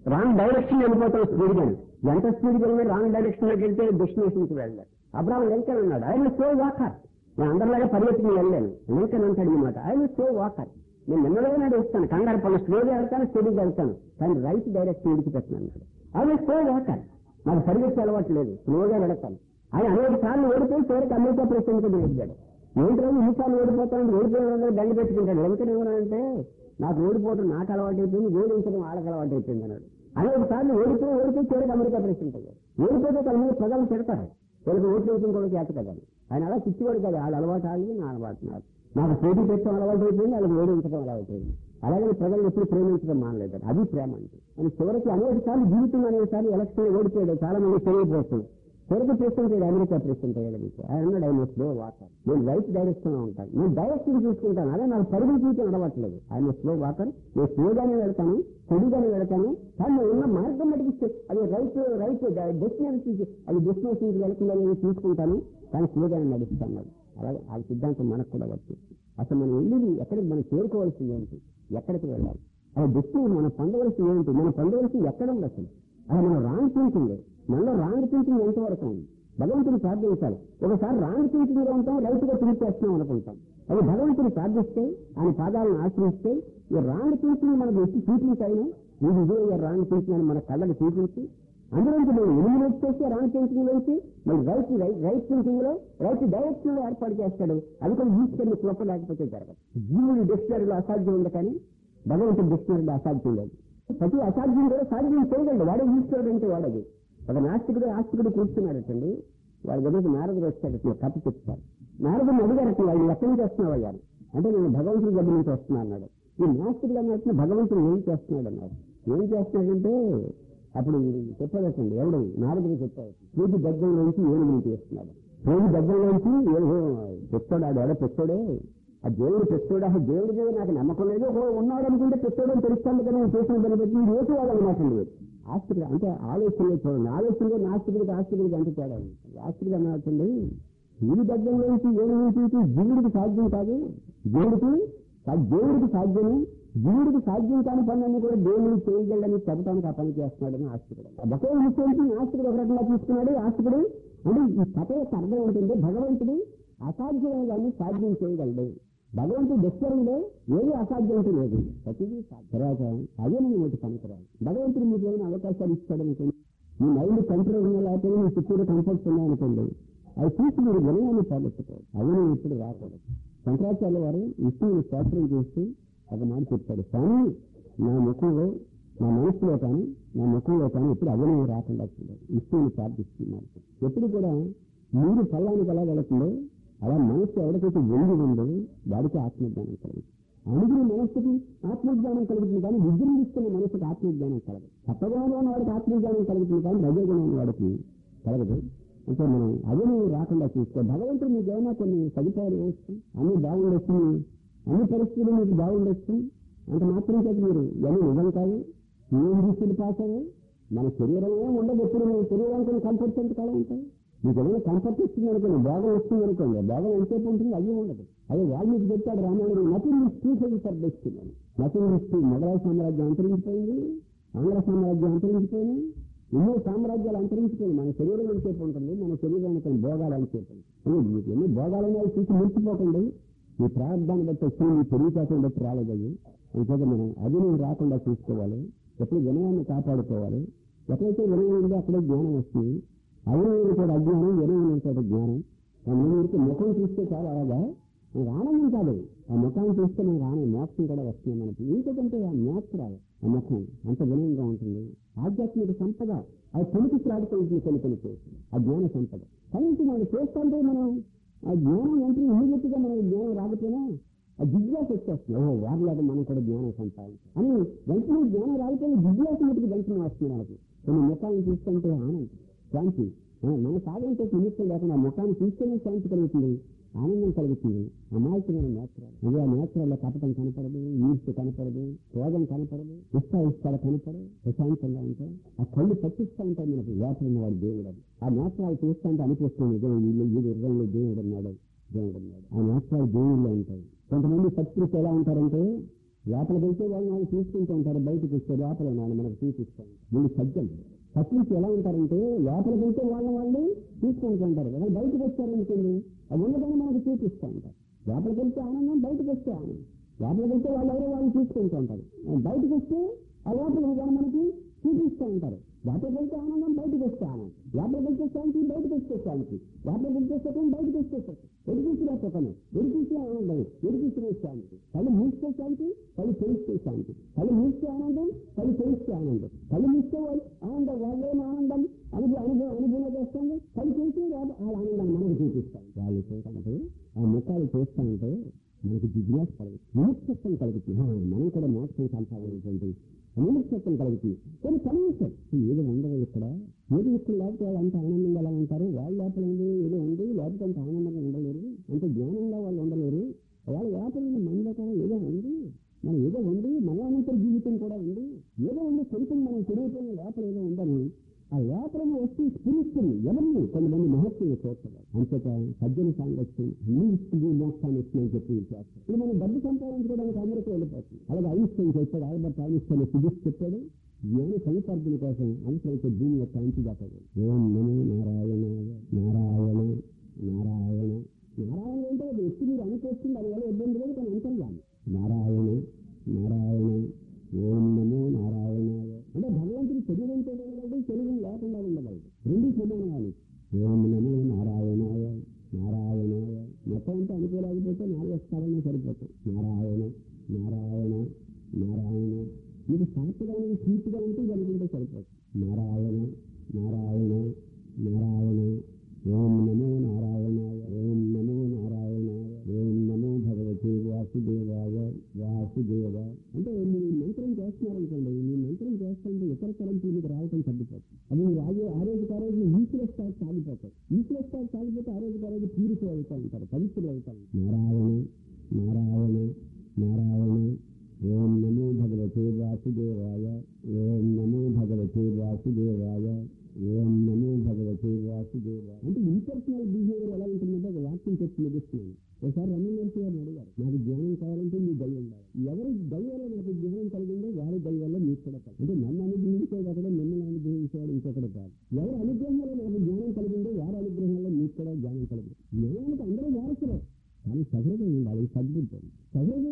రాంగ్ డైరెక్షన్ వెళ్ళిపోతాం స్పీడ్ గా ఎంత స్పీడ్ గా రాంగ్ డైరెక్షన్ లోకి వెళ్తే డెస్టినేషన్కి వెళ్ళాలి అబ్రాహం లింకన్ అన్నాడు ఆయన స్లో వాకర్ నేను అందరిలాగా పరిగెత్తుకుని వెళ్ళాను లింకన్ అంటాడు అనమాట ఆయన స్లో వాకర్ నేను నిన్నలుగా నడుస్తాను కంగారు పనులు స్లోగా వెళ్తాను స్టడీగా వెళ్తాను కానీ రైట్ డైరెక్షన్ విడిచిపెట్టాను అన్నాడు ఆయన స్లో వాకర్ నాకు పరిగెత్తి అలవాటు లేదు స్లోగా వెళతాను ఆయన అనేక సార్లు ఓడిపోయి చివరికి అమెరికా ప్రెసిడెంట్ గెలిచాడు ఏంటి రోజు ఎన్నిసార్లు ఓడిపోతాను ఓడిపోయిన దండ పెట్టుకుంటాడు లింకన్ ఏమన్నాడంటే నాకు ఓడిపోవడం నాకు అలవాటు అయిపోయింది ఓడించడం వాళ్ళకి అలవాటు అయిపోయింది అన్నాడు అనేక సార్లు ఓడిపోయి ఓడిపోయి చివరికి అమెరికా ప్రెసిడెంట్ అయ్యాడు ఓడిపోతే తన మీద ప్రజలు తిడతారు వీళ్ళకి ఓట్లు వేసిన కూడా చేత కదా ఆయన అలా చిచ్చివాడు కదా వాళ్ళ అలవాటు ఆగి నా అలవాటు నాది నాకు పోటీ పెట్టడం అలవాటు అయిపోయింది వాళ్ళకి ఓడించడం అలవాటు అయింది అలాగే ప్రజలు ఎప్పుడు ప్రేమించడం మానలేదు అది ప్రేమ అంటే అని చివరికి అనేక సార్లు జీవితం అనేక సార్లు ఎలక్షన్ ఓడిపోయాడు చాలా మంది తెలియపోతుంది చివరికి ప్రెసిడెంట్ అయ్యాడు అమెరికా ప్రెసిడెంట్ అయ్యాడు మీకు ఆయన అన్నాడు ఆయన స్లో వాకర్ నేను రైట్ డైరెక్షన్ లో ఉంటాను నేను డైరెక్షన్ చూసుకుంటాను అదే నాకు పరుగులు చూసి నడవట్లేదు ఆయన స్లో వాకర్ నేను స్లోగానే వెళ్తాను పొడిగానే వెళ్తాను కానీ నేను ఉన్న మార్గం మటుకు అది రైట్ రైట్ డెస్టినేషన్ అది డెస్టినేషన్కి వెళ్తుందా నేను చూసుకుంటాను కానీ స్లోగానే నడుస్తాను అలాగే ఆ సిద్ధాంతం మనకు కూడా వచ్చింది అసలు మనం వెళ్ళేది ఎక్కడికి మనం చేరుకోవాల్సింది ఏంటి ఎక్కడికి వెళ్ళాలి అది డెస్టినీ మనం పొందవలసింది ఏంటి మనం పొందవలసింది ఎక్కడ ఉంది అసలు అది మనం రాంగ్ థింకింగ్ మనలో రాంగ్ థింకింగ్ ఎంతవరకు ఉంది భగవంతుని ప్రార్థించాలి ఒకసారి రాంగ్ థింకింగ్ గా ఉంటాం రైట్ గా తిరిగి చేస్తున్నాం అనుకుంటాం అది భగవంతుని ప్రార్థిస్తే ఆయన పాదాలను ఆశ్రయిస్తే ఈ రాంగ్ థింకింగ్ మనకు ఎత్తి చూపించాయి ఇది ఇదే రాంగ్ థింకింగ్ అని మన కళ్ళకు చూపించి అందులోంచి మనం ఎలిమినేట్ చేసి రాంగ్ థింకింగ్ లోంచి మరి రైట్ రైట్ రైట్ థింకింగ్ లో రైట్ డైరెక్షన్ లో ఏర్పాటు చేస్తాడు అది కూడా ఈశ్వరుని కృప లేకపోతే జరగదు జీవుడి డిక్షనరీలో అసాధ్యం ఉంది కానీ భగవంతుడి డిక్షనరీలో అసాధ్యం లేదు ప్రతి అసాధ్యం కూడా సాధ్యం చేయగలడు వాడే ఈశ్వరుడు అంటే వాడది ఒక నాస్తికుడు ఆస్తికుడు కూర్చున్నాడటండి వాళ్ళ దగ్గరికి నారదుడు వచ్చాడు కథ చెప్తారు నారదుని అడిగారట వాళ్ళు ఎక్కడి నుంచి వస్తున్నావు అయ్యారు అంటే నేను భగవంతుడి దగ్గర నుంచి వస్తున్నా అన్నాడు ఈ నాస్తికుడు అన్నట్టు భగవంతుడు ఏం చేస్తున్నాడు అన్నారు ఏం చేస్తున్నాడంటే అప్పుడు చెప్పాడటండి ఎవడు నారదుడు చెప్పాడు పూజ దగ్గర నుంచి ఏనుగుని చేస్తున్నాడు పూజ దగ్గర నుంచి ఏనుగు పెట్టాడు ఆడు ఎవడో పెట్టాడే ఆ దేవుడు పెట్టాడు అసలు దేవుడి మీద నాకు నమ్మకం లేదు ఓ ఉన్నాడు అనుకుంటే పెట్టాడు అని తెలుస్తాను కదా నేను చేసిన పని పెట్టి ఇది ఏసు వాళ్ళు అనమాట ఆస్తికుడు అంటే ఆలోచనలో చూడండి ఆలోచనలో నాస్తికుడికి ఆస్తికుడికి అంటే తేడా ఉంది. ఆస్తికుడు అన్నట్టండి వీడి దగ్గర నుంచి ఏడు నుంచి జీవుడికి సాధ్యం కాదు దేవుడికి కా- దేవుడికి సాధ్యము జీవుడికి సాధ్యం కాని పనులన్నీ కూడా దేవుడికి చేయగలని చెప్పడానికి ఆ పని చేస్తున్నాడని ఆస్తికుడు ఒకే విషయానికి ఆస్తికుడు ఒక రకంగా తీసుకున్నాడు ఆస్తికుడు అంటే ఈ కథ యొక్క అర్థం ఏంటంటే భగవంతుడు అసాధ్యమైన దాన్ని సాధ్యం చేయగలడు భగవంతుడు దక్షరంలో ఏది అసాధ్యం అంటూ లేదు ప్రతిదీ సాధ్యం. తర్వాత అదే నేను ఒకటి పనికిరాను భగవంతుడు మీకు ఏమైనా అవకాశాలు ఇస్తాడు అనుకోండి మీ మైండ్ కంట్రోల్ ఉన్నా లేకపోతే మీ చుట్టూరు కంఫర్ట్స్ ఉన్నాయనుకోండి అవి చూసి మీరు వినయాన్ని పోగొట్టుకోవాలి అవి నేను ఇప్పుడు రాకూడదు శంకరాచార్య వారు విష్ణువుని శాస్త్రం చేస్తూ ఒక మాట చెప్తాడు స్వామి నా ముఖంలో నా మనసులో కానీ నా ముఖంలో కానీ ఎప్పుడు అవినయం రాకుండా చూడాలి విష్ణువుని ప్రార్థిస్తున్నారు ఎప్పుడు కూడా మీరు పల్లానికి ఎలా వెళుతుందో అలా మనస్సు ఎవరికైతే వెండి ఉందో వాడికి ఆత్మజ్ఞానం కలుగుతుంది అణుగుని మనస్సుకి ఆత్మజ్ఞానం కలుగుతుంది కానీ విజృంభిస్తున్న మనసుకి ఆత్మజ్ఞానం కలగదు సత్వగుణంలో ఉన్న వాడికి ఆత్మజ్ఞానం కలుగుతుంది కానీ రజోగుణం వాడికి కలగదు అంటే మనం అదే నువ్వు రాకుండా చూసుకో భగవంతుడు మీకు ఏమైనా కొన్ని సదుపాయాలు ఇవ్వచ్చు అన్ని బాగుండొచ్చు అన్ని పరిస్థితులు మీకు బాగుండొచ్చు అంత మాత్రం చేత మీరు ఇవన్నీ నిజం కాదు ఏం దృష్టిలు పాస్ అయ్యాయి మన శరీరమే ఉండదు ఎప్పుడు మీ శరీరానికి కంఫర్ట్స్ ఎంత కాలం ఉంటాయి మీకు ఏమైనా కంఫర్ట్ ఇస్తుంది అనుకోండి భోగం వస్తుంది అనుకోండి భోగం ఎంతసేపు ఉంటుంది అయ్యి ఉండదు అదే వాల్మీకి చెప్తాడు రామాయణుడు nothing is too size for destiny అని నథింగ్ ఇస్ టూ మొఘలాయ సామ్రాజ్యం అంతరించిపోయింది ఆంగ్ల సామ్రాజ్యం అంతరించిపోయింది ఎన్నో సామ్రాజ్యాలు అంతరించిపోయింది మన శరీరం ఎంతసేపు ఉంటుంది మన శరీరానికి భోగాలు ఎంతసేపు ఉంటుంది మీకు ఎన్ని భోగాలు అనేవి చూసి మురిసిపోకండి మీ ప్రారంభాన్ని బట్టి వచ్చి మీ తెలివితేటను బట్టి రాలేదు అవి అంతేత మనం అది నేను రాకుండా చూసుకోవాలి ఎప్పుడు వినయాన్ని కాపాడుకోవాలి ఎక్కడైతే వినయం ఉందో అక్కడే జ్ఞానం వస్తుంది అవినయం కూడా అజ్ఞానం వినయం కూడా జ్ఞానం నేను ఊరికి ముఖం చూస్తే చాలా అలాగా నాకు ఆనందం కాదు ఆ ముఖాన్ని చూస్తే నాకు ఆనందం మోక్షం కూడా వస్తుంది మనకి ఇంకొకంటే ఆ నేచురల్ ఆ ముఖం అంత వినయంగా ఉంటుంది ఆధ్యాత్మిక సంపద అది పనికి రాడుతుంది కొన్ని కొన్ని చేస్తుంది ఆ జ్ఞాన సంపద కానీ ఇంక మనం చేస్తుంటే మనం ఆ జ్ఞానం అంటే ఇమీడియట్ గా మనకి జ్ఞానం రాకపోయినా ఆ జిజ్ఞాస వచ్చేస్తుంది ఓ వారిలాగా మనం కూడా జ్ఞానం సంపాదించాలి అని వెంటనే జ్ఞానం రాకపోయినా జిజ్ఞాస మటుకు వెంటనే వస్తుంది మనకి కొన్ని ముఖాలను చూస్తుంటే ఆనందం శాంతి ఆ, మన సాధనతో నిమిత్తం లేకుండా ఆ ముఖాన్ని చూస్తేనే శాంతి కలుగుతుంది ఆనందం కలుగుతుంది అమాయకమైన నేత్రాలు అదే ఆ నేత్రాల్లో కపటం కనపడదు ఈర్ష్య కనపడదు రోగం కనపడదు ఇష్ట ఇష్టాలు కనపడదు ప్రశాంతంగా ఉంటాయి ఆ కళ్ళు పట్టిస్తూ ఉంటాయి మనకి వేపడిన వాడు దేవుడు అది ఆ నేత్రాలు చూస్తుంటే అనిపిస్తుంది నిజం వీళ్ళు వీడు ఇర్రంలో దేవుడు ఉన్నాడు దేవుడు ఉన్నాడు ఆ నేత్రాలు దేవుళ్ళు ఉంటాయి కొంతమంది సత్పురుషులు ఎలా ఉంటారంటే లోపలికి వెళ్తే వాళ్ళు వాళ్ళు తీసుకుంటూ ఉంటారు బయటకు వస్తే లోపల వాళ్ళు మనకు చూపిస్తాం వీళ్ళు సజ్జలు పత్రిక ఎలా ఉంటారంటే లోపలికి వెళ్తే వాళ్ళ వాళ్ళు తీసుకుంటూ ఉంటారు కదా బయటకు వచ్చారనుకోండి అది ఉన్నదని మనకు చూపిస్తూ ఉంటారు లోపలికి వెళ్తే ఆనందం బయటకు వస్తే ఆనందం లోపలికి వెళ్తే వాళ్ళు ఎవరో వాళ్ళు తీసుకుంటూ ఉంటారు బయటకు వస్తే ఆ లోపల వాళ్ళు మనకి చూపిస్తూ ఉంటారు లోపలికి వెళ్తే ఆనందం బయటకు వస్తే ఆనందం లోపలికి వెళ్తే శాంతి బయటకు వస్తే శాంతి లోపలికి వెళ్తే సుఖం బయటకు వస్తే సుఖం ఎడిపిస్తున్న సుఖమే ఎడిపిస్తే ఆనందం ఎడిపిస్తున్న శాంతి కళ్ళు మూస్తే శాంతి కళ్ళు తెలిస్తే శాంతి కళ్ళు మూస్తే ఆనందం కళ్ళు తెలిస్తే ఆనందం కళ్ళు మూస్తే వాళ్ళు ఆనందం వాళ్ళేం ఆనందం అనుభవం అనుభవం అనుభవం చేస్తుంది కళ్ళు చేసి ఆ ఆనందాన్ని మనకు చూపిస్తాం వాళ్ళు చూడండి ఆ ముఖాలు చూస్తూ ఉంటే మనకి జిజ్ఞాస కలుగుతుంది విముక్తత్వం కలుగుతుంది ఆ, మనం కూడా మోక్షం సంపాదించండి విముక్తత్వం కలుగుతుంది కానీ కనీసం ఏదో ఉండదు ఇక్కడ ఏది ఇక్కడ లేకపోతే వాళ్ళు అంత ఆనందంగా ఎలా ఉంటారు వాళ్ళ లోపల ఉంది ఏదో ఉంది లేకపోతే అంత ఆనందంగా ఉండలేరు అంత జ్ఞానంగా వాళ్ళు ఉండలేరు వాళ్ళ లోపల ఉంది మన లోపల ఏదో ఉంది మన ఏదో ఉంది మరణానంతర జీవితం కూడా ఉంది ఏదో ఉంది సొంతం మనం తెలియకపోయిన లోపల ఏదో ఉందని ఆ లోపల వస్తూ స్పిరిచువల్ ఎవరిని కొంతమంది మహత్తులు చూస్తారు అంతేత సజ్జన సాంగత్యం అన్నిస్తుంది మోక్షాన్ని ఇస్తుందని చెప్పి చేస్తారు ఇప్పుడు మనం డబ్బు సంపాదించుకోవడానికి అమెరికా వెళ్ళిపోతుంది అలాగే ఐన్స్టైన్ చెప్పాడు ఆల్బర్ట్ ఐన్స్టైన్ ఫిజిక్స్ చెప్పాడు జ్ఞాన సముపార్జన కోసం అవసరమైతే దీని యొక్క అంచు దాటాడు ఓం నమో నారాయణ నారాయణ నారాయణ నారాయణ అంటే అది ఎత్తి మీరు అనుకొస్తుంది అది వల్ల ఇబ్బంది లేదు కానీ అంతర్యామి నారాయణ నారాయణ ఓం నమో నారాయణాయ అంటే భగవంతుడు శరీరంతో ఉండగలదు శరీరం లేకుండా ఉండగలదు రెండు సమానాలు ఓం నమో నారాయణాయ నారాయణాయ మొత్తం అంతా అనుకోలేకపోతే నాలుగు స్థానంలో సరిపోతాయి నారాయణ నారాయణ నారాయణ మీకు శాస్త్రానికి పూర్తిగా ఉంటే జరుగుతుంటే సరిపోతుంది నారాయణ నారాయణ నారాయణ ఓం నమో నారాయణాయ ఓం నమో నారాయణాయ ఓం నమో భగవతి వాసుదేవాయ వాసుదేవ అంటే మీరు మంత్రం చేస్తున్నారనుకోండి మీ మంత్రం చేస్తుంటే ఇతర తలంపులు మీకు రావటం తగ్గిపోతుంది అది మీరు ఆగే ఆ రోజు ఆ రోజు ఈశ్వర స్థాయి సాగిపోతారు ఈశ్వర స్థాయి సాగిపోతే ఆ రోజు ఆ రోజు ప్యూరిఫై అవుతా ఉంటారు పవిత్రులు అవుతారు నారాయణ నారాయణ నారాయణ ఓం నమో భగవతే వాసుదేవాయ ఓం నమో భగవతే వాసుదేవాయ ఓం నమో భగవతే వాసుదేవాయ అంటే ఇంపర్సనల్ బిహేవియర్ ఎలా ఉంటుందంటే ఒక వాక్యం చెప్పి ముగిస్తున్నాను ఒకసారి రమణ గారిని అడిగారు నాకు జ్ఞానం కావాలంటే మీ దయ ఉండాలి ఎవరి దయలో నాకు జ్ఞానం కలిగిందో వారి దయ వల్ల మీకు కూడా కాదు అంటే నన్ను అనుగ్రహించేది ఒకడే మిమ్మల్ని అనుగ్రహించేవాడు ఇంకొకటి కాదు ఎవరి అనుగ్రహంలో నాకు జ్ఞానం కలిగిందో వారి అనుగ్రహంలో మీకు కూడా జ్ఞానం కలిగింది జ్ఞానానికి అందరూ వారసులే కానీ సహృదయం ఉండాలి సద్బుద్ధం సహృదయం